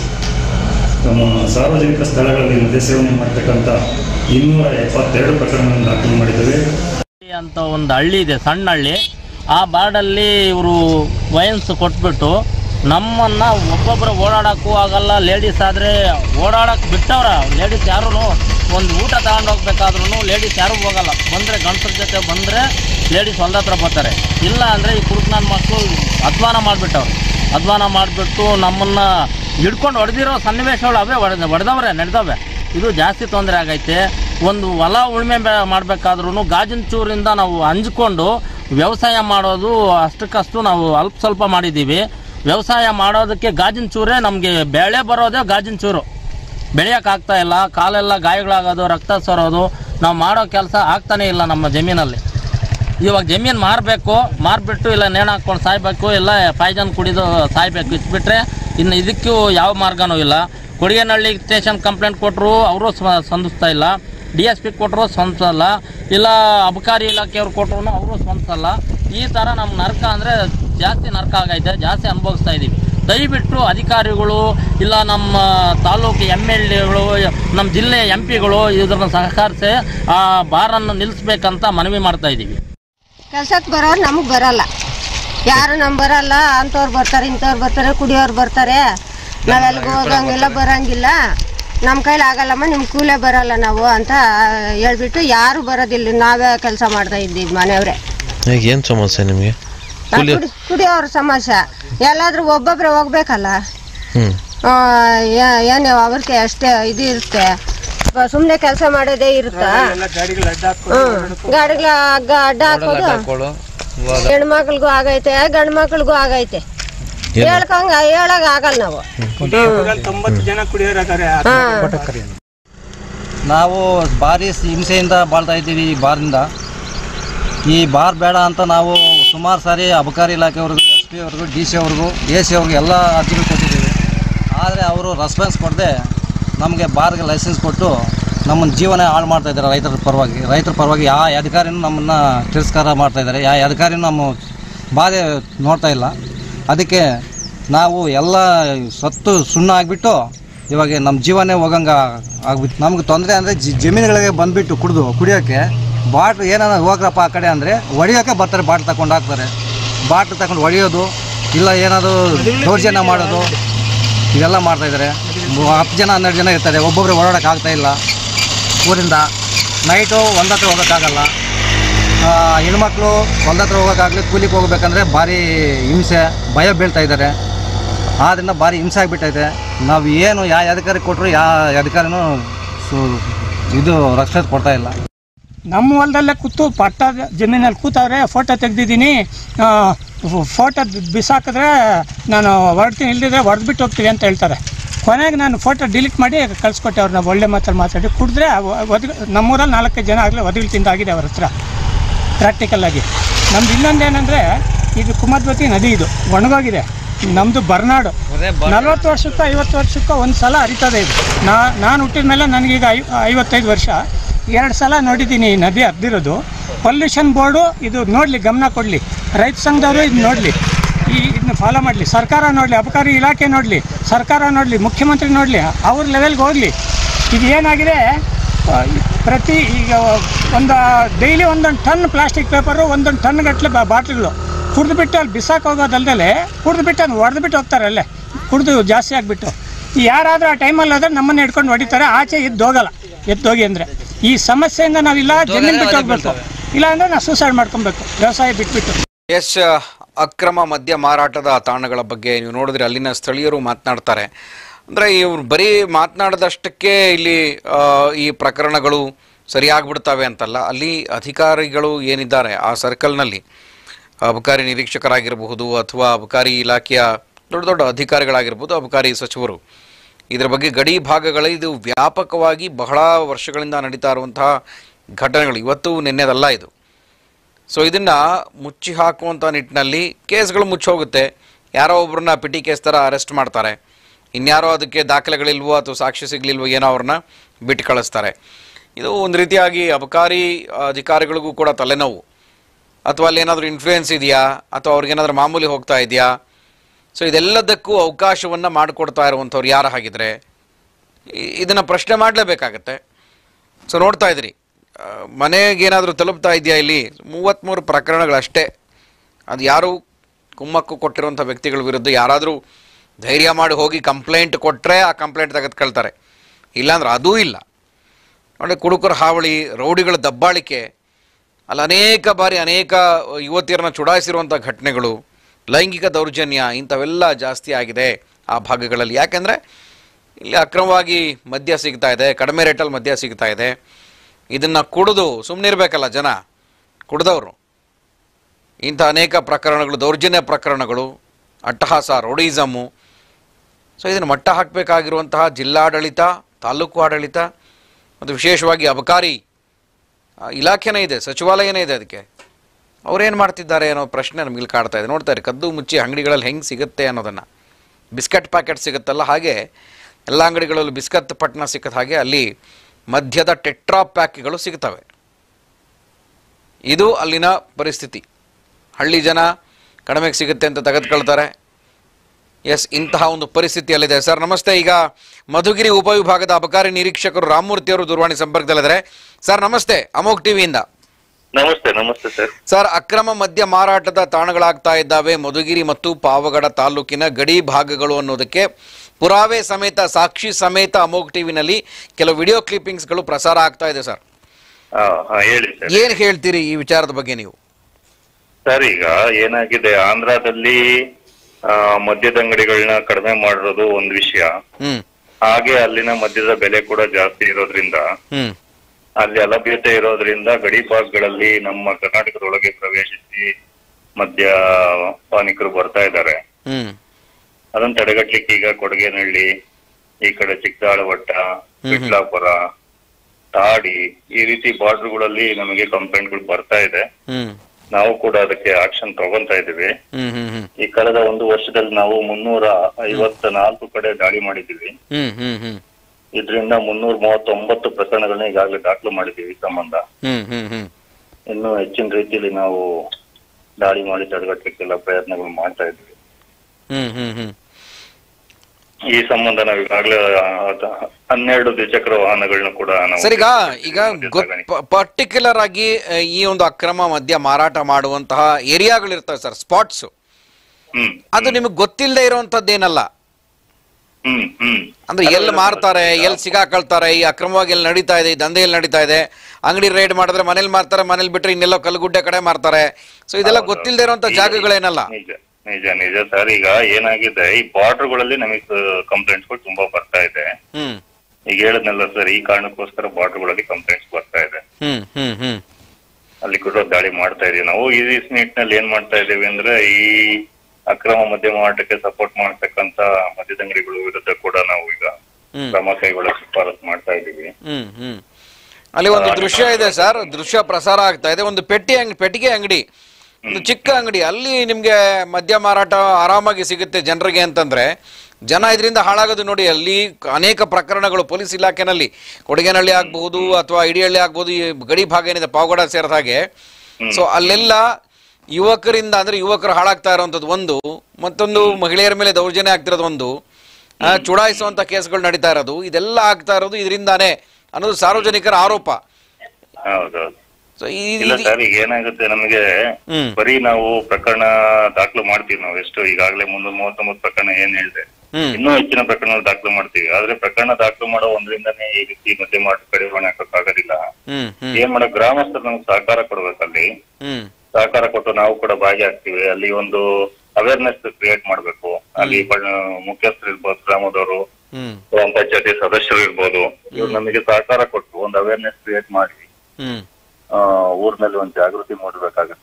ನಮ್ಮ ಸಾರ್ವಜನಿಕ ಸ್ಥಳಗಳಲ್ಲಿ ಮದ್ಯ ಸೇವನೆ ಮಾಡ್ತಕ್ಕಂಥ ಇನ್ನೂರ ಎಪ್ಪತ್ತೆರಡು ಪ್ರಕರಣಗಳನ್ನು ದಾಖಲು ಮಾಡಿದ್ದೇವೆ ಅಂತ ಒಂದು ಹಳ್ಳಿ ಇದೆ ಸಣ್ಣ ಹಳ್ಳಿ ಆ ಬಾರ್ಡಲ್ಲಿ ಇವರು ವಯನ್ಸ್ ಕೊಟ್ಬಿಟ್ಟು ನಮ್ಮನ್ನ ಒಬ್ಬೊಬ್ಬರು ಓಡಾಡಕ್ಕೂ ಆಗಲ್ಲ ಲೇಡೀಸ್ ಆದರೆ ಓಡಾಡಕ್ಕೆ ಬಿಟ್ಟವ್ರ ಲೇಡೀಸ್ ಯಾರೂ ಒಂದು ಊಟ ತಗೊಂಡು ಹೋಗ್ಬೇಕಾದ್ರೂ ಲೇಡೀಸ್ ಯಾರೂ ಹೋಗಲ್ಲ ಬಂದರೆ ಗಂಡಸ್ರ ಜೊತೆ ಬಂದರೆ ಲೇಡೀಸ್ ಹೊಲ್ದ ಹತ್ರ ಬರ್ತಾರೆ ಇಲ್ಲ ಅಂದರೆ ಈ ಕುಡುಕ್ ನನ್ನ ಮಕ್ಕಳು ಅಧ್ವಾನ ಮಾಡಿಬಿಟ್ಟವ್ರು ಅಧ್ವಾನ ಮಾಡಿಬಿಟ್ಟು ನಮ್ಮನ್ನು ಹಿಡ್ಕೊಂಡು ಹೊಡೆದಿರೋ ಸನ್ನಿವೇಶಗಳು ಅವೇ ಹೊಡೆದ ಹೊಡೆದವ್ರೆ ನಡೆದವೆ ಇದು ಜಾಸ್ತಿ ತೊಂದರೆ ಆಗೈತೆ ಒಂದು ಹೊಲ ಉಳುಮೆ ಮಾಡಬೇಕಾದ್ರೂ ಗಾಜಿನ ಚೂರಿಂದ ನಾವು ಹಂಚ್ಕೊಂಡು ವ್ಯವಸಾಯ ಮಾಡೋದು ಅಷ್ಟಕ್ಕಷ್ಟು ನಾವು ಅಲ್ಪ ಸ್ವಲ್ಪ ಮಾಡಿದ್ದೀವಿ ವ್ಯವಸಾಯ ಮಾಡೋದಕ್ಕೆ ಗಾಜಿನ ಚೂರೇ ನಮಗೆ ಬೆಳೆ ಬರೋದೇ ಗಾಜಿನ ಚೂರು ಬೆಳೆಯೋಕ್ಕಾಗ್ತಾ ಇಲ್ಲ ಕಾಲೆಲ್ಲ ಗಾಯಗಳಾಗೋದು ರಕ್ತ ಸರೋದು ನಾವು ಮಾಡೋ ಕೆಲಸ ಆಗ್ತಾನೇ ಇಲ್ಲ ನಮ್ಮ ಜಮೀನಲ್ಲಿ ಇವಾಗ ಜಮೀನು ಮಾರಬೇಕು ಮಾರ್ಬಿಟ್ಟು ಇಲ್ಲ ನೇಣು ಹಾಕ್ಕೊಂಡು ಸಾಯ್ಬೇಕು ಇಲ್ಲ ಪಾಯ್ಜನ್ ಕುಡಿದು ಸಾಯ್ಬೇಕು ಇಟ್ಬಿಟ್ರೆ ಇನ್ನು ಇದಕ್ಕೂ ಯಾವ ಮಾರ್ಗನೂ ಇಲ್ಲ ಕೊಡಿಗೇನಹಳ್ಳಿ ಸ್ಟೇಷನ್ ಕಂಪ್ಲೇಂಟ್ ಕೊಟ್ಟರು ಅವರು ಸ್ಪಂದಿಸ್ತಾ ಇಲ್ಲ ಡಿ ಎಸ್ ಪಿ ಕೊಟ್ಟರು ಸ್ಪಂದಿಸಲ್ಲ ಇಲ್ಲ ಅಬಕಾರಿ ಇಲಾಖೆಯವ್ರು ಕೊಟ್ಟರು ಅವರು ಸ್ಪಂದಿಸಲ್ಲ ಈ ಥರ ನಮ್ಮ ನರಕ ಅಂದರೆ ಜಾಸ್ತಿ ನರಕ ಆಗೈತೆ ಜಾಸ್ತಿ ಅನುಭವಿಸ್ತಾ ಇದ್ದೀವಿ ದಯವಿಟ್ಟು ಅಧಿಕಾರಿಗಳು ಇಲ್ಲ ನಮ್ಮ ತಾಲೂಕು ಎಮ್ ಎಲ್ ಎಗಳು ನಮ್ಮ ಜಿಲ್ಲೆ ಎಂ ಪಿಗಳು ಇದನ್ನು ಸಹಕರಿಸಿ ಆ ಬಾರನ್ನು ನಿಲ್ಲಿಸ್ಬೇಕಂತ ಮನವಿ ಮಾಡ್ತಾ ಇದ್ದೀವಿ ಕೆಲ್ಸಕ್ಕೆ ಬರೋರು ನಮಗೆ ಬರಲ್ಲ ಯಾರು ನಮ್ ಬರಲ್ಲ ಅಂಥವ್ರು ಬರ್ತಾರೆ ಇಂಥವ್ರು ಬರ್ತಾರೆ ಕುಡಿಯೋರು ಬರ್ತಾರೆ ನಾವೆಲ್ಲಿಗೆ ಹೋಗಂಗಿಲ್ಲ ಬರಂಗಿಲ್ಲ ನಮ್ಮ ಕೈಲಿ ಆಗಲ್ಲಮ್ಮ ನಿಮ್ಮ ಕೂಲೇ ಬರಲ್ಲ ನಾವು ಅಂತ ಹೇಳ್ಬಿಟ್ಟು ಯಾರು ಬರೋದಿಲ್ಲ ನಾವೇ ಕೆಲಸ ಮಾಡ್ತಾ ಇದ್ದೀವಿ ಮನೆಯವ್ರೆ ಈಗ ಏನು ಸಮಸ್ಯೆ ನಿಮಗೆ ಆ ಕುಡಿ ಕುಡಿಯೋರ ಸಮಸ್ಯೆ ಎಲ್ಲಾದ್ರೂ ಒಬ್ಬೊಬ್ರೆ ಹೋಗ್ಬೇಕಲ್ಲ ಹ್ಞೂ ಆ, ಏ- ಏನು ಅವ್ರಿಗೆ ಅಷ್ಟೇ ಇದು ಇರುತ್ತೆ ಸುಮ್ಮನೆ ಕೆಲಸ ಮಾಡೋದೇ ಇರುತ್ತಾ ಹ್ಮ್ ಗಾಡಿಗಳ ಹಗ್ಗ ಅಡ್ಡ ಹಾಕೋದು ಹೆಣ್ಮಕ್ಳಿಗೂ ಆಗೈತೆ ಗಂಡು ಮಕ್ಳಿಗೂ ಆಗೈತೆ ಹೇಳ್ಕಂಗ ಹೇಳಕ್ ಆಗಲ್ಲ ನಾವು ಹಾ ನಾವು ಭಾರಿ ಹಿಂಸೆಯಿಂದ ಬಾಳ್ತಾ ಇದ್ದೀವಿ ಈ ಬಾರಿಂದ ಈ ಬಾರ್ ಬೇಡ ಅಂತ ನಾವು ಸುಮಾರು ಸಾರಿ ಅಬಕಾರಿ ಇಲಾಖೆಯವ್ರಿಗೂ ಎಸ್ ಪಿ ಅವ್ರಿಗೂ ಡಿ ಸಿ ಅವ್ರಿಗೂ ಎ ಸಿ ಅವ್ರಿಗೂ ಎಲ್ಲ ಅರ್ಜಿಗಳು ಕೊಟ್ಟಿದ್ದೀವಿ ಆದರೆ ಅವರು ರೆಸ್ಪಾನ್ಸ್ ಕೊಡದೆ ನಮಗೆ ಬಾರ್ಗೆ ಲೈಸೆನ್ಸ್ ಕೊಟ್ಟು ನಮ್ಮನ್ನ ಜೀವನ ಹಾಳು ಮಾಡ್ತಾ ಇದ್ದಾರೆ ರೈತರ ಪರವಾಗಿ ರೈತರ ಪರವಾಗಿ ಯಾವ ಅಧಿಕಾರಿನೂ ನಮ್ಮನ್ನು ತಿರಸ್ಕಾರ ಮಾಡ್ತಾ ಇದ್ದಾರೆ ಯಾವ ಅಧಿಕಾರಿನೂ ನಮ್ಮ ಬಾಧೆ ನೋಡ್ತಾ ಇಲ್ಲ ಅದಕ್ಕೆ ನಾವು ಎಲ್ಲ ಸತ್ತು ಸುಣ್ಣ ಆಗಿಬಿಟ್ಟು ಇವಾಗ ನಮ್ಮ ಜೀವನೇ ಹೋಗಂಗ ಆಗ್ಬಿಟ್ಟು ನಮ್ಗೆ ತೊಂದರೆ ಅಂದರೆ ಜಮೀನುಗಳಿಗೆ ಬಂದುಬಿಟ್ಟು ಕುಡಿದು ಕುಡಿಯೋಕ್ಕೆ ಬಾಟ್ಲು ಏನಾರ ಹೋಗ್ರಪ್ಪ ಆ ಕಡೆ ಅಂದರೆ ಹೊಡಿಯೋಕ್ಕೆ ಬರ್ತಾರೆ ಬಾಟ್ಲು ತಗೊಂಡು ಹಾಕ್ತಾರೆ ಬಾಟ್ಲು ತಗೊಂಡು ಹೊಡಿಯೋದು ಇಲ್ಲ ಏನಾದರೂ ದೌರ್ಜನ್ಯ ಮಾಡೋದು ಇವೆಲ್ಲ ಮಾಡ್ತಾ ಇದ್ದಾರೆ ಹತ್ತು ಜನ ಹನ್ನೆರಡು ಜನ ಇರ್ತಾರೆ ಒಬ್ಬೊಬ್ಬರು ಓಡಾಡೋಕೆ ಆಗ್ತಾ ಇಲ್ಲ ಊರಿಂದ ನೈಟು ಒಂದತ್ರ ಹೋಗೋಕ್ಕಾಗಲ್ಲ ಆ, ಹೆಣ್ಮಕ್ಳು ಹೊಲ್ದತ್ರ ಹೋಗೋಕ್ಕಾಗಲಿ ಕೂಲಿಗೆ ಹೋಗ್ಬೇಕಂದ್ರೆ ಭಾರಿ ಹಿಂಸೆ ಭಯ ಬೀಳ್ತಾ ಇದ್ದಾರೆ ಆದ್ದರಿಂದ ಭಾರಿ ಹಿಂಸೆ ಆಗಿಬಿಟ್ಟೈತೆ ನಾವು ಏನು ಯಾವ ಅಧಿಕಾರಿ ಕೊಟ್ಟರು ಯಾವ ಅಧಿಕಾರಿನೂ ಸು ಇದು ರಕ್ಷಣೆ ಕೊಡ್ತಾ ಇಲ್ಲ ನಮ್ಮ ಹೊಲದಲ್ಲೇ ಕೂತು ಪಟ್ಟ ಜಮೀನಲ್ಲಿ ಕೂತವ್ರೆ ಫೋಟೋ ತೆಗ್ದಿದ್ದೀನಿ ಫೋಟೋ ಬಿಸಾಕಿದ್ರೆ ನಾನು ಹೊರಡ್ತೀನಿ ಇಲ್ದಿದ್ರೆ ಹೊಡೆದ್ಬಿಟ್ಟು ಹೋಗ್ತೀವಿ ಅಂತ ಹೇಳ್ತಾರೆ ಕೊನೆಗೆ ನಾನು ಫೋಟೋ ಡಿಲೀಟ್ ಮಾಡಿ ಕಳಿಸ್ಕೊಟ್ಟೆ ಅವ್ರನ್ನ ಒಳ್ಳೆ ಮಾತಲ್ಲಿ ಮಾತಾಡಿ ಕುಡಿದ್ರೆ ಒದಗ ನಮ್ಮೂರಲ್ಲಿ ನಾಲ್ಕೈದು ಜನ ಆಗಲೇ ಒದಗಲು ತಿಂದಾಗಿದೆ ಅವ್ರ ಹತ್ರ ಪ್ರಾಕ್ಟಿಕಲ್ಲಾಗಿ ನಮ್ದು ಇನ್ನೊಂದೇನೆಂದರೆ ಇದು ಕುಮದ್ವತಿ ನದಿ ಇದು ಒಣಗೋಗಿದೆ ನಮ್ಮದು ಬರ್ನಾಡು ನಲ್ವತ್ತು ವರ್ಷಕ್ಕೂ ಐವತ್ತು ವರ್ಷಕ್ಕೂ ಒಂದು ಸಲ ಹರಿತದೆ ಇದು ನಾ ನಾನು ಹುಟ್ಟಿದ ಮೇಲೆ ನನಗೀಗ ಐ ಐವತ್ತೈದು ವರ್ಷ ಎರಡು ಸಲ ನೋಡಿದ್ದೀನಿ ಈ ನದಿ ಹರಿದಿರೋದು ಪೊಲ್ಯೂಷನ್ ಬೋರ್ಡು ಇದು ನೋಡಲಿ ಗಮನ ಕೊಡಲಿ ರೈತ ಸಂಘದವರು ಇದು ನೋಡಲಿ ಈ ಇದನ್ನ ಫಾಲೋ ಮಾಡಲಿ ಸರ್ಕಾರ ನೋಡಲಿ ಅಬಕಾರಿ ಇಲಾಖೆ ನೋಡಲಿ ಸರ್ಕಾರ ನೋಡಲಿ ಮುಖ್ಯಮಂತ್ರಿ ನೋಡಲಿ ಅವ್ರ ಲೆವೆಲ್ಗೆ ಹೋಗಲಿ ಇದು ಏನಾಗಿದೆ ಆ, ಪ್ರತಿ ಈಗ ಒಂದು ಡೈಲಿ ಒಂದೊಂದು ಟನ್ ಪ್ಲಾಸ್ಟಿಕ್ ಪೇಪರು ಒಂದೊಂದು ಟನ್ ಗಟ್ಟಲೆ ಬಾಟ್ಲಿಗಳು ಕುಡಿದು ಬಿಟ್ಟು ಅಲ್ಲಿ ಬಿಸಾಕ್ ಹೋಗೋದಲ್ದಲೆ ಕುಡಿದು ಬಿಟ್ಟು ಅಲ್ಲಿ ಹೊಡೆದು ಬಿಟ್ಟು ಹೋಗ್ತಾರೆ ಅಲ್ಲೇ ಕುಡಿದು ಜಾಸ್ತಿ ಆಗಿಬಿಟ್ಟು ಯಾರಾದರೂ ಆ ಟೈಮಲ್ಲಿ ಹೋದ್ರೆ ನಮ್ಮನ್ನು ಹಿಡ್ಕೊಂಡು ಹೊಡಿತಾರೆ ಆಚೆ ಎದ್ದು ಹೋಗಲ್ಲ ಎದ್ದು ಹೋಗಿ ಅಂದರೆ ಈ ಸಮಸ್ಯೆಯಿಂದ ನಾವಿಲ್ಲ ಜಮೀನು ಬಿಟ್ಟು ಹೋಗ್ಬೇಕು ಇಲ್ಲ ಅಂದರೆ ನಾವು ಸೂಸೈಡ್ ಮಾಡ್ಕೊಬೇಕು ವ್ಯವಸಾಯ ಬಿಟ್ಬಿಟ್ಟು ಎಸ್ ಅಕ್ರಮ ಮದ್ಯ ಮಾರಾಟದ ತಾಣಗಳ ಬಗ್ಗೆ ನೀವು ನೋಡಿದ್ರೆ ಅಲ್ಲಿನ ಸ್ಥಳೀಯರು ಮಾತನಾಡ್ತಾರೆ ಅಂದರೆ ಇವ್ರು ಬರೀ ಮಾತನಾಡದಷ್ಟಕ್ಕೆ ಇಲ್ಲಿ ಆ, ಈ ಪ್ರಕರಣಗಳು ಸರಿಯಾಗ್ಬಿಡ್ತವೆ ಅಂತಲ್ಲ ಅಲ್ಲಿ ಅಧಿಕಾರಿಗಳು ಏನಿದ್ದಾರೆ ಆ ಸರ್ಕಲ್ನಲ್ಲಿ ಅಬಕಾರಿ ನಿರೀಕ್ಷಕರಾಗಿರಬಹುದು ಅಥವಾ ಅಬಕಾರಿ ಇಲಾಖೆಯ ದೊಡ್ಡ ದೊಡ್ಡ ಅಧಿಕಾರಿಗಳಾಗಿರ್ಬೋದು ಅಬಕಾರಿ ಸಚಿವರು ಇದರ ಬಗ್ಗೆ ಗಡಿ ಭಾಗಗಳು ಇದು ವ್ಯಾಪಕವಾಗಿ ಬಹಳ ವರ್ಷಗಳಿಂದ ನಡೀತಾ ಇರುವಂತಹ ಘಟನೆಗಳು ಇವತ್ತು ನಿನ್ನೆದಲ್ಲ ಇದು ಸೊ ಇದನ್ನು ಮುಚ್ಚಿ ಹಾಕುವಂಥ ನಿಟ್ಟಿನಲ್ಲಿ ಕೇಸ್ಗಳು ಮುಚ್ಚೋಗುತ್ತೆ ಯಾರೋ ಒಬ್ಬರನ್ನ ಪಿಟಿ ಕೇಸ್ ಥರ ಅರೆಸ್ಟ್ ಮಾಡ್ತಾರೆ ಇನ್ಯಾರೋ ಅದಕ್ಕೆ ದಾಖಲೆಗಳಿಲ್ವೋ ಅಥವಾ ಸಾಕ್ಷಿ ಸಿಗಲಿಲ್ವೋ ಏನೋ ಅವ್ರನ್ನ ಬಿಟ್ಟು ಕಳಿಸ್ತಾರೆ ಇದು ಒಂದು ರೀತಿಯಾಗಿ ಅಬಕಾರಿ ಅಧಿಕಾರಿಗಳಿಗೂ ಕೂಡ ತಲೆನೋವು ಅಥವಾ ಅಲ್ಲಿ ಏನಾದರೂ ಇನ್ಫ್ಲೂಯೆನ್ಸ್ ಇದೆಯಾ ಅಥವಾ ಅವ್ರಿಗೇನಾದ್ರೂ ಮಾಮೂಲಿ ಹೋಗ್ತಾ ಇದೆಯಾ ಸೊ ಇದೆಲ್ಲದಕ್ಕೂ ಅವಕಾಶವನ್ನು ಮಾಡಿಕೊಡ್ತಾ ಇರುವಂಥವ್ರು ಯಾರು ಹಾಗಿದ್ರೆ ಇದನ್ನು ಪ್ರಶ್ನೆ ಮಾಡಲೇಬೇಕಾಗತ್ತೆ ಸೊ ನೋಡ್ತಾ ಇದ್ರಿ ಮನೆಗೇನಾದರೂ ತಲುಪ್ತಾ ಇದೆಯಾ ಇಲ್ಲಿ ಮೂವತ್ತ್ಮೂರು ಪ್ರಕರಣಗಳಷ್ಟೇ ಅದು ಯಾರು ಕುಮ್ಮಕ್ಕು ಕೊಟ್ಟಿರುವಂಥ ವ್ಯಕ್ತಿಗಳ ವಿರುದ್ಧ ಯಾರಾದರೂ ಧೈರ್ಯ ಮಾಡಿ ಹೋಗಿ ಕಂಪ್ಲೇಂಟ್ ಕೊಟ್ಟರೆ ಆ ಕಂಪ್ಲೇಂಟ್ ತೆಗೆದುಕೊಳ್ತಾರೆ ಇಲ್ಲಾಂದ್ರೆ ಅದೂ ಇಲ್ಲ ನೋಡಿ ಕುಡುಕರ ಹಾವಳಿ ರೌಡಿಗಳ ದಬ್ಬಾಳಿಕೆ ಅಲ್ಲಿ ಅನೇಕ ಬಾರಿ ಅನೇಕ ಯುವತಿಯರನ್ನ ಚುಡಾಯಿಸಿರುವಂಥ ಘಟನೆಗಳು ಲೈಂಗಿಕ ದೌರ್ಜನ್ಯ ಇಂಥವೆಲ್ಲ ಜಾಸ್ತಿ ಆಗಿದೆ ಆ ಭಾಗಗಳಲ್ಲಿ ಯಾಕೆಂದರೆ ಇಲ್ಲಿ ಅಕ್ರಮವಾಗಿ ಮದ್ಯ ಸಿಗ್ತಾ ಇದೆ ಕಡಿಮೆ ರೇಟಲ್ಲಿ ಮದ್ಯ ಸಿಗ್ತಾ ಇದೆ ಇದನ್ನು ಕುಡಿದು ಸುಮ್ಮನಿರ್ಬೇಕಲ್ಲ ಜನ ಕುಡ್ದವರು ಇಂಥ ಅನೇಕ ಪ್ರಕರಣಗಳು ದೌರ್ಜನ್ಯ ಪ್ರಕರಣಗಳು ಅಟ್ಟಹಾಸ ರೌಡಿಸಮು ಸೊ ಇದನ್ನು ಮಟ್ಟ ಹಾಕಬೇಕಾಗಿರುವಂತಹ ಜಿಲ್ಲಾಡಳಿತ ತಾಲೂಕು ಆಡಳಿತ ಮತ್ತು ವಿಶೇಷವಾಗಿ ಅಬಕಾರಿ ಆ, ಇಲಾಖೆನೇ ಇದೆ ಸಚಿವಾಲಯನೇ ಇದೆ ಅದಕ್ಕೆ ಅವ್ರೇನು ಮಾಡ್ತಿದ್ದಾರೆ ಅನ್ನೋ ಪ್ರಶ್ನೆ ನಮಗೆ ಇಲ್ಲಿ ಕಾಡ್ತಾ ಇದೆ ನೋಡ್ತಾರೆ ಕದ್ದು ಮುಚ್ಚಿ ಅಂಗಡಿಗಳಲ್ಲಿ ಹೆಂಗೆ ಸಿಗುತ್ತೆ ಅನ್ನೋದನ್ನು ಬಿಸ್ಕಟ್ ಪ್ಯಾಕೆಟ್ ಸಿಗುತ್ತಲ್ಲ ಹಾಗೆ ಎಲ್ಲ ಅಂಗಡಿಗಳಲ್ಲೂ ಬಿಸ್ಕತ್ ಪಟ್ಟಣ ಸಿಕ್ಕದ ಹಾಗೆ ಅಲ್ಲಿ ಮದ್ಯದ ಟೆಟ್ರಾ ಪ್ಯಾಕ್ಗಳು ಸಿಗ್ತವೆ ಇದು ಅಲ್ಲಿನ ಪರಿಸ್ಥಿತಿ ಹಳ್ಳಿ ಜನ ಕಡಿಮೆಗೆ ಸಿಗುತ್ತೆ ಅಂತ ತೆಗೆದುಕೊಳ್ತಾರೆ ಎಸ್ ಇಂತಹ ಒಂದು ಪರಿಸ್ಥಿತಿಯಲ್ಲಿದೆ ಸರ್ ನಮಸ್ತೆ ಈಗ ಮಧುಗಿರಿ ಉಪವಿಭಾಗದ ಅಬಕಾರಿ ನಿರೀಕ್ಷಕರು ರಾಮಮೂರ್ತಿ ಅವರು ದೂರವಾಣಿ ಸಂಪರ್ಕದಲ್ಲಿದ್ದಾರೆ ಸರ್ ನಮಸ್ತೆ ಅಮೋಕ್ ಟಿವಿಯಿಂದ ನಮಸ್ತೆ ನಮಸ್ತೆ ಸರ್ ಸರ್ ಅಕ್ರಮ ಮದ್ಯ ಮಾರಾಟದ ತಾಣಗಳಾಗ್ತಾ ಇದ್ದಾವೆ ಮಧುಗಿರಿ ಮತ್ತು ಪಾವಗಡ ತಾಲೂಕಿನ ಗಡಿ ಭಾಗಗಳು ಅನ್ನೋದಕ್ಕೆ ಪುರಾವೆ ಸಮೇತ ಸಾಕ್ಷಿ ಸಮೇತ ಅಮೋಕ್ ಟಿವಿನಲ್ಲಿ ಕೆಲವು ವಿಡಿಯೋ ಕ್ಲಿಪ್ಪಿಂಗ್ಸ್ಗಳು ಪ್ರಸಾರ ಆಗ್ತಾ ಇದೆ ಸರ್ ಹಾ ಹಾ ಹೇಳಿ ಸರ್ ಏನ್ ಹೇಳ್ತೀರಿ ಈ ವಿಚಾರದ ಬಗ್ಗೆ ನೀವು ಸರ್ ಈಗ ಏನಾಗಿದೆ ಆಂಧ್ರದಲ್ಲಿ ಆ, ಮದ್ಯದ ಅಂಗಡಿಗಳನ್ನ ಕಡಿಮೆ ಮಾಡಿರೋದು ಒಂದು ವಿಷಯ ಹ್ಮ್ ಹಾಗೆ ಅಲ್ಲಿನ ಮದ್ಯದ ಬೆಲೆ ಕೂಡ ಜಾಸ್ತಿ ಇರೋದ್ರಿಂದ ಹ್ಮ್ ಅಲ್ಲಿ ಅಲಭ್ಯತೆ ಇರೋದ್ರಿಂದ ಗಡಿ ಭಾಗಗಳಲ್ಲಿ ನಮ್ಮ ಕರ್ನಾಟಕದೊಳಗೆ ಪ್ರವೇಶಿಸಿ ಮದ್ಯ ಪಾನಿಕರು ಬರ್ತಾ ಇದ್ದಾರೆ ಹ್ಮ್ ಅದನ್ನ ತಡೆಗಟ್ಲಿಕ್ಕೆ ಈಗ ಕೊಡಗೇನಹಳ್ಳಿ ಈ ಕಡೆ ಚಿಕ್ಕದಾಳವಟ್ಟ ಬಿಟ್ಲಾಪುರ ತಾಡಿ ಈ ರೀತಿ ಬಾರ್ಡರ್ಗಳಲ್ಲಿ ನಮಗೆ ಕಂಪ್ಲೇಂಟ್ಗಳು ಬರ್ತಾ ಇದೆ ಹ್ಮ್ ನಾವು ಕೂಡ ಅದಕ್ಕೆ ಆಕ್ಷನ್ ತಗೊಂತಾ ಇದೀವಿ ಹ್ಮ್ ಹ್ಮ್ ಹ್ಮ್ ಈ ಕಳೆದ ಒಂದು ವರ್ಷದಲ್ಲಿ ನಾವು ಮುನ್ನೂರ ಐವತ್ತ ನಾಲ್ಕು ಕಡೆ ದಾಳಿ ಮಾಡಿದ್ದೀವಿ ಹ್ಮ್ ಹ್ಮ್ ಹ್ಮ್ ಇದರಿಂದ ಮುನ್ನೂರ ಮೂವತ್ತೊಂಬತ್ತು ಪ್ರಕರಣಗಳನ್ನ ಈಗಾಗಲೇ ದಾಖಲು ಮಾಡಿದ್ದೀವಿ ಈ ಸಂಬಂಧ ಹ್ಮ್ ಹ್ಮ್ ಹ್ಮ್ ಇನ್ನು ಹೆಚ್ಚಿನ ರೀತಿಯಲ್ಲಿ ನಾವು ದಾಳಿ ಮಾಡಿ ತಡೆಗಟ್ಟಲಿಕ್ಕೆಲ್ಲ ಪ್ರಯತ್ನಗಳು ಮಾಡ್ತಾ ಇದ್ವಿ ಹ್ಮ್ ಹ್ಮ್ ಹ್ಮ್ ಈ ಸಂಬಂಧ ನಾವು ಈಗಾಗಲೇ ಹನ್ನೆರಡು ದ್ವಿಚಕ್ರ ವಾಹನಗಳನ್ನ ಕೂಡ ನಾವು ಸರ್ ಈಗ ಈಗ ಪರ್ಟಿಕ್ಯುಲರ್ ಆಗಿ ಆ, ಈ ಒಂದು ಅಕ್ರಮ ಮದ್ಯ ಮಾರಾಟ ಮಾಡುವಂತಹ ಏರಿಯಾಗಳಿರ್ತವೆ ಸರ್ ಸ್ಪಾಟ್ಸ್ ಹ್ಮ್ ಅದು ನಿಮಗೆ ಗೊತ್ತಿಲ್ಲದೆ ಇರುವಂತದ್ದೇನಲ್ಲ ಹ್ಮ್ ಹ್ಮ್ ಅಂದ್ರೆ ಎಲ್ಲಿ ಮಾರ್ತಾರೆ ಎಲ್ಲಿ ಸಿಗಾಕೊಳ್ತಾರೆ ಈ ಅಕ್ರಮವಾಗಿ ಎಲ್ಲಿ ನಡೀತಾ ಇದೆ ಈ ದಂಧೆ ಎಲ್ಲಿ ನಡೀತಾ ಇದೆ ಅಂಗಡಿ ರೈಡ್ ಮಾಡಿದ್ರೆ ಮನೇಲಿ ಮಾರ್ತಾರೆ ಮನೇಲಿ ಬಿಟ್ರೆ ಇನ್ನೆಲ್ಲೋ ಕಲ್ಗುಡ್ಡೆ ಕಡೆ ಮಾರ್ತಾರೆ ಸೊ ಇದೆಲ್ಲ ಗೊತ್ತಿಲ್ಲದೆ ಇರುವಂತ ಜಾಗಗಳೇನಲ್ಲ ನಿಜ ನಿಜ ನಿಜ ಸರ್ ಈಗ ಏನಾಗಿದೆ ಈ ಬಾರ್ಡರ್ಗಳಲ್ಲಿ ನಮಗೆ ಕಂಪ್ಲೇಂಟ್ಸ್ಗಳು ತುಂಬಾ ಬರ್ತಾ ಇದೆ ಹ್ಮ್ ಈಗ ಹೇಳದ್ನಲ್ಲ ಸರ್ ಈ ಕಾರಣಕ್ಕೋಸ್ಕರ ಬಾರ್ಡರ್ಗಳಲ್ಲಿ ಕಂಪ್ಲೇಂಟ್ಸ್ ಬರ್ತಾ ಇದೆ ಹ್ಮ್ ಹ್ಮ್ ಹ್ಮ್ ಅಲ್ಲಿ ಕೂಡ ದಾಳಿ ಮಾಡ್ತಾ ಇದೀವಿ ನಾವು ಈ ನಿಟ್ಟಿನಲ್ಲಿ ಏನ್ ಮಾಡ್ತಾ ಇದೀವಿ ಅಂದ್ರೆ ಈ ಅಕ್ರಮ ಮದ್ಯ ಮಾರಾಟಕ್ಕೆ ಸಪೋರ್ಟ್ ಮಾಡ್ತಕ್ಕಂತ ಮದ್ಯದಂಗಡಿಗಳ ವಿರುದ್ಧ ಕೂಡ ನಾವು ಈಗ ಹ್ಮ್. ಕ್ರಮ ಕೈಗೊಳ್ಳ ಶಿಫಾರಸ್ ಮಾಡ್ತಾ ಇದೀವಿ ಹ್ಮ್ ಹ್ಮ್ ಅಲ್ಲಿ ಒಂದು ದೃಶ್ಯ ಇದೆ ಸರ್ ದೃಶ್ಯ ಪ್ರಸಾರ ಆಗ್ತಾ ಇದೆ ಒಂದು ಪೆಟ್ಟಿ ಅಂಗಡಿ ಪೆಟ್ಟಿಗೆ ಅಂಗಡಿ ಒಂದು ಚಿಕ್ಕ ಅಂಗಡಿ ಅಲ್ಲಿ ನಿಮ್ಗೆ ಮದ್ಯ ಮಾರಾಟ ಆರಾಮಾಗಿ ಸಿಗುತ್ತೆ ಜನರಿಗೆ ಅಂತಂದ್ರೆ ಜನ ಇದರಿಂದ ಹಾಳಾಗೋದು ನೋಡಿ ಅಲ್ಲಿ ಅನೇಕ ಪ್ರಕರಣಗಳು ಪೊಲೀಸ್ ಇಲಾಖೆನಲ್ಲಿ ಕೊಡಗೇನಹಳ್ಳಿ ಆಗ್ಬಹುದು ಅಥವಾ ಇಡಿಹಳ್ಳಿ ಆಗ್ಬಹುದು ಈ ಗಡಿ ಭಾಗ ಏನಿದೆ ಪಾವಗಡ ಸೇರಿದ ಹಾಗೆ ಸೊ ಅಲ್ಲೆಲ್ಲ ಯುವಕರಿಂದ ಅಂದ್ರೆ ಯುವಕರು ಹಾಳಾಗ್ತಾ ಇರುವಂತದ್ದು ಒಂದು ಮತ್ತೊಂದು ಮಹಿಳೆಯರ ಮೇಲೆ ದೌರ್ಜನ್ಯ ಆಗ್ತಿರೋದು ಒಂದು ಆ, ಚುಡಾಯಿಸುವಂತ ಕೇಸ್ಗಳು ನಡೀತಾ ಇರೋದು ಇದೆಲ್ಲ ಆಗ್ತಾ ಇರೋದು ಇದರಿಂದಾನೇ ಅನ್ನೋದು ಸಾರ್ವಜನಿಕರ ಆರೋಪ ಹೌದೌದು ಸೊ ಇಲ್ಲ ಸರ್ ಈಗ ಏನಾಗುತ್ತೆ ನಮಗೆ ಹ್ಮ್. ಬರೀ ನಾವು ಪ್ರಕರಣ ದಾಖಲು ಮಾಡ್ತೀವಿ ನಾವು ಎಷ್ಟು ಈಗಾಗಲೇ ಮುನ್ನೂರ ಮೂವತ್ತೊಂಬತ್ತು ಪ್ರಕರಣ ಏನ್ ಹೇಳಿದೆ ಹ್ಮ್ ಇನ್ನೂ ಹೆಚ್ಚಿನ ಪ್ರಕರಣ ದಾಖಲು ಮಾಡ್ತೀವಿ ಆದ್ರೆ ಪ್ರಕರಣ ದಾಖಲು ಮಾಡೋ ಒಂದ್ರಿಂದಾನೇ ಈ ರೀತಿ ಮಧ್ಯೆ ಮಾಡಿ ಕಡಿವಾಣ ಹಾಕೋಕ್ಕಾಗೋದಿಲ್ಲ ಹ್ಮ್ ಹ್ಮ್ ಏನ್ ಮಾಡೋ ಗ್ರಾಮಸ್ಥರು ನಮ್ಗೆ ಸಹಕಾರ ಕೊಡ್ಬೇಕಲ್ಲಿ ಹ್ಮ್ ಸಹಕಾರ ಕೊಟ್ಟು ನಾವು ಕೂಡ ಭಾಗಿಯಾಗ್ತೀವಿ ಅಲ್ಲಿ ಒಂದು ಅವೇರ್ನೆಸ್ ಕ್ರಿಯೇಟ್ ಮಾಡ್ಬೇಕು ಅಲ್ಲಿ ಬ- ಮುಖ್ಯಸ್ಥರು ಇರ್ಬೋದು ಗ್ರಾಮದವರು ಹ್ಮ್ ಗ್ರಾಮ ಪಂಚಾಯತಿ ಸದಸ್ಯರು ಇರ್ಬೋದು ಇವ್ರು ನಮಗೆ ಸಹಕಾರ ಕೊಟ್ಟು ಒಂದು ಅವೇರ್ನೆಸ್ ಕ್ರಿಯೇಟ್ ಮಾಡಿ ಹ್ಮ್ ಆ, ಊರ್ನಲ್ಲಿ ಒಂದು ಜಾಗೃತಿ ಮೂಡಬೇಕಾಗುತ್ತೆ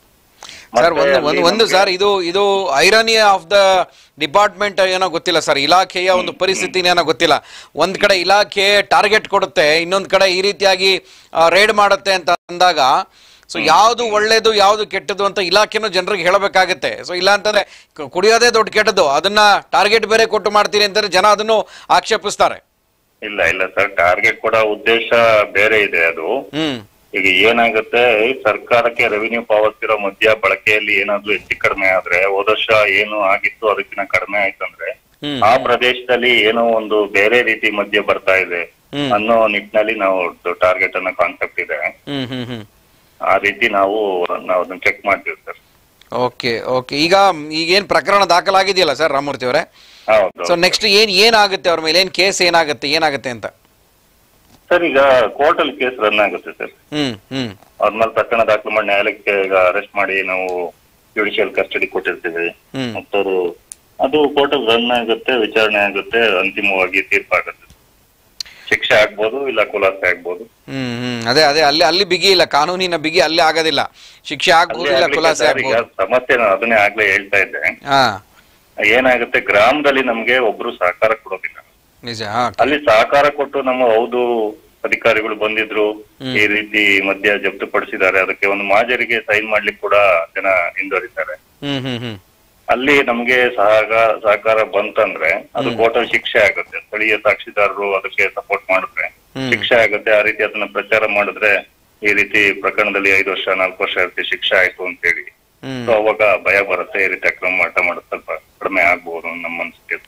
ಸರ್ ಒಂದು ಒಂದು ಒಂದು ಸರ್ ಇದು ಇದು ಐರನಿ ಆಫ್ ದ ಡಿಪಾರ್ಟ್ಮೆಂಟ್ ಏನೋ ಗೊತ್ತಿಲ್ಲ ಸರ್ ಇಲಾಖೆಯ ಒಂದು ಪರಿಸ್ಥಿತಿ ಏನೋ ಗೊತ್ತಿಲ್ಲ ಒಂದ್ ಕಡೆ ಇಲಾಖೆ ಟಾರ್ಗೆಟ್ ಕೊಡುತ್ತೆ ಇನ್ನೊಂದ್ ಕಡೆ ಈ ರೀತಿಯಾಗಿ ರೇಡ್ ಮಾಡುತ್ತೆ ಅಂತ ಅಂದಾಗ ಸೊ ಯಾವುದು ಒಳ್ಳೇದು ಯಾವುದು ಕೆಟ್ಟದ್ದು ಅಂತ ಇಲಾಖೆನೂ ಜನರಿಗೆ ಹೇಳಬೇಕಾಗುತ್ತೆ ಸೊ ಇಲ್ಲ ಅಂತಂದ್ರೆ ಕು- ಕುಡಿಯೋದೇ ದೊಡ್ಡ ಕೆಟ್ಟದ್ದು ಅದನ್ನ ಟಾರ್ಗೆಟ್ ಬೇರೆ ಕೊಟ್ಟು ಮಾಡ್ತೀರಿ ಅಂತಂದ್ರೆ ಜನ ಅದನ್ನು ಆಕ್ಷೇಪಿಸ್ತಾರೆ ಇಲ್ಲ ಇಲ್ಲ ಸರ್ ಟಾರ್ಗೆಟ್ ಕೂಡ ಉದ್ದೇಶ ಬೇರೆ ಇದೆ ಅದು ಹ್ಮ್ ಈಗ ಏನಾಗುತ್ತೆ ಸರ್ಕಾರಕ್ಕೆ ರೆವಿನ್ಯೂ ಪಾವತಿರೋ ಮದ್ಯ ಬಳಕೆಯಲ್ಲಿ ಏನಾದ್ರೂ ಹೆಚ್ಚು ಕಡಿಮೆ ಆದ್ರೆ ಹೋದ ವರ್ಷ ಏನು ಆಗಿತ್ತು ಅದಕ್ಕಿಂತ ಕಡಿಮೆ ಆಯ್ತಂದ್ರೆ ಹ್ಮ್ ಆ ಪ್ರದೇಶದಲ್ಲಿ ಏನೋ ಒಂದು ಬೇರೆ ರೀತಿ ಮದ್ಯ ಬರ್ತಾ ಇದೆ ಹ್ಮ್. ಅನ್ನೋ ನಿಟ್ಟಿನಲ್ಲಿ ನಾವು ಟಾರ್ಗೆಟ್ ಅನ್ನೋ ಕಾನ್ಸೆಪ್ಟ್ ಇದೆ ಹ್ಮ್ ಹ್ಮ್ ಹ್ಮ್ ಆ ರೀತಿ ನಾವು ನಾವು ಅದನ್ನ ಚೆಕ್ ಮಾಡ್ತೀವಿ ಸರ್ ಓಕೆ ಓಕೆ ಈಗ ಈಗೇನ್ ಪ್ರಕರಣ ದಾಖಲಾಗಿದೆಯಲ್ಲ ಸರ್ ರಾಮಮೂರ್ತಿ ಅವರೇ ಹೌದು ಸೊ ನೆಕ್ಸ್ಟ್ ಏನ್ ಏನಾಗುತ್ತೆ ಅವ್ರ ಮೇಲೆ ಏನ್ ಕೇಸ್ ಏನಾಗುತ್ತೆ ಏನಾಗುತ್ತೆ ಅಂತ ಸರ್ ಈಗ ಕೋರ್ಟ್ ಅಲ್ಲಿ ಕೇಸ್ ರನ್ ಆಗುತ್ತೆ ಸರ್ ಹ್ಮ್ ಹ್ಮ್ ಅವ್ರ ಮೇಲೆ ಪ್ರಕರಣ ದಾಖಲು ಮಾಡಿ ನ್ಯಾಯಾಲಯಕ್ಕೆ ಈಗ ಅರೆಸ್ಟ್ ಮಾಡಿ ನಾವು ಜುಡಿಷಿಯಲ್ ಕಸ್ಟಡಿ ಕೊಟ್ಟಿರ್ತೀವಿ ಹ್ಮ್ ಮತ್ತವರು ಅದು ಕೋರ್ಟ್ ಅಲ್ಲಿ ರನ್ ಆಗುತ್ತೆ ವಿಚಾರಣೆ ಆಗುತ್ತೆ ಅಂತಿಮವಾಗಿ ತೀರ್ಪಾಗುತ್ತೆ ಶಿಕ್ಷೆ ಆಗ್ಬೋದು ಇಲ್ಲ ಖುಲಾಸೆ ಆಗ್ಬೋದು ಹ್ಮ್ ಹ್ಮ್ ಅದೇ ಅದೇ ಅಲ್ಲಿ ಅಲ್ಲಿ ಬಿಗಿ ಇಲ್ಲ ಕಾನೂನಿನ ಬಿಗಿ ಅಲ್ಲಿ ಆಗೋದಿಲ್ಲ ಶಿಕ್ಷೆ ಆಗ್ಬೋದು ಇಲ್ಲ ಅಲ್ಲೇ ಖುಲಾಸೆ ಆಗ್ಲಿಕ್ಕೆ ಸರ್, ಈಗ ಆಗ್ಬೋದು ಸಮಸ್ಯೆ ನಾನು ಅದನ್ನೇ ಆಗ್ಲೇ ಹೇಳ್ತಾ ಇದ್ದೆ ಹಾ ಏನಾಗುತ್ತೆ ಗ್ರಾಮದಲ್ಲಿ ನಮ್ಗೆ ಒಬ್ರು ಸಹಕಾರ ಕೊಡೋದಿಲ್ಲ ನಿಜ ಹಾ ಅಲ್ಲಿ ಸಹಕಾರ ಕೊಟ್ಟು ನಮ್ಮ ಹೌದು ಅಧಿಕಾರಿಗಳು ಬಂದಿದ್ರು ಈ ರೀತಿ ಮದ್ಯ ಜಪ್ತುಪಡಿಸಿದ್ದಾರೆ ಅದಕ್ಕೆ ಒಂದು ಮಾಜರಿಗೆ ಸೈನ್ ಮಾಡ್ಲಿಕ್ಕೆ ಕೂಡ ಜನ ಹಿಂದುವರಿತಾರೆ ಹ್ಮ್ ಹ್ಮ್ ಹ್ಮ್ ಅಲ್ಲಿ ನಮ್ಗೆ ಸಹಗ ಸಹಕಾರ ಬಂತಂದ್ರೆ ಅದು ಕೋರ್ಟಲ್ಲಿ ಶಿಕ್ಷೆ ಆಗುತ್ತೆ ಸ್ಥಳೀಯ ಸಾಕ್ಷಿದಾರರು ಅದಕ್ಕೆ ಸಪೋರ್ಟ್ ಮಾಡಿದ್ರೆ ಹ್ಮ್. ಶಿಕ್ಷೆ ಆಗುತ್ತೆ ಆ ರೀತಿ ಅದನ್ನ ಪ್ರಚಾರ ಮಾಡಿದ್ರೆ ಈ ರೀತಿ ಪ್ರಕರಣದಲ್ಲಿ ಐದು ವರ್ಷ ನಾಲ್ಕು ವರ್ಷ ಇರುತ್ತೆ ಶಿಕ್ಷೆ ಆಯ್ತು ಅಂತೇಳಿ ಹ್ಮ್ ಸೊ ಅವಾಗ ಭಯ ಬರುತ್ತೆ ಈ ರೀತಿ ಅಕ್ರಮ ಮಾಟ ಮಾಡೋದು ಸ್ವಲ್ಪ ಕಡಿಮೆ ಆಗ್ಬಹುದು ನಮ್ಮ ಅನ್ಸಿಕೆ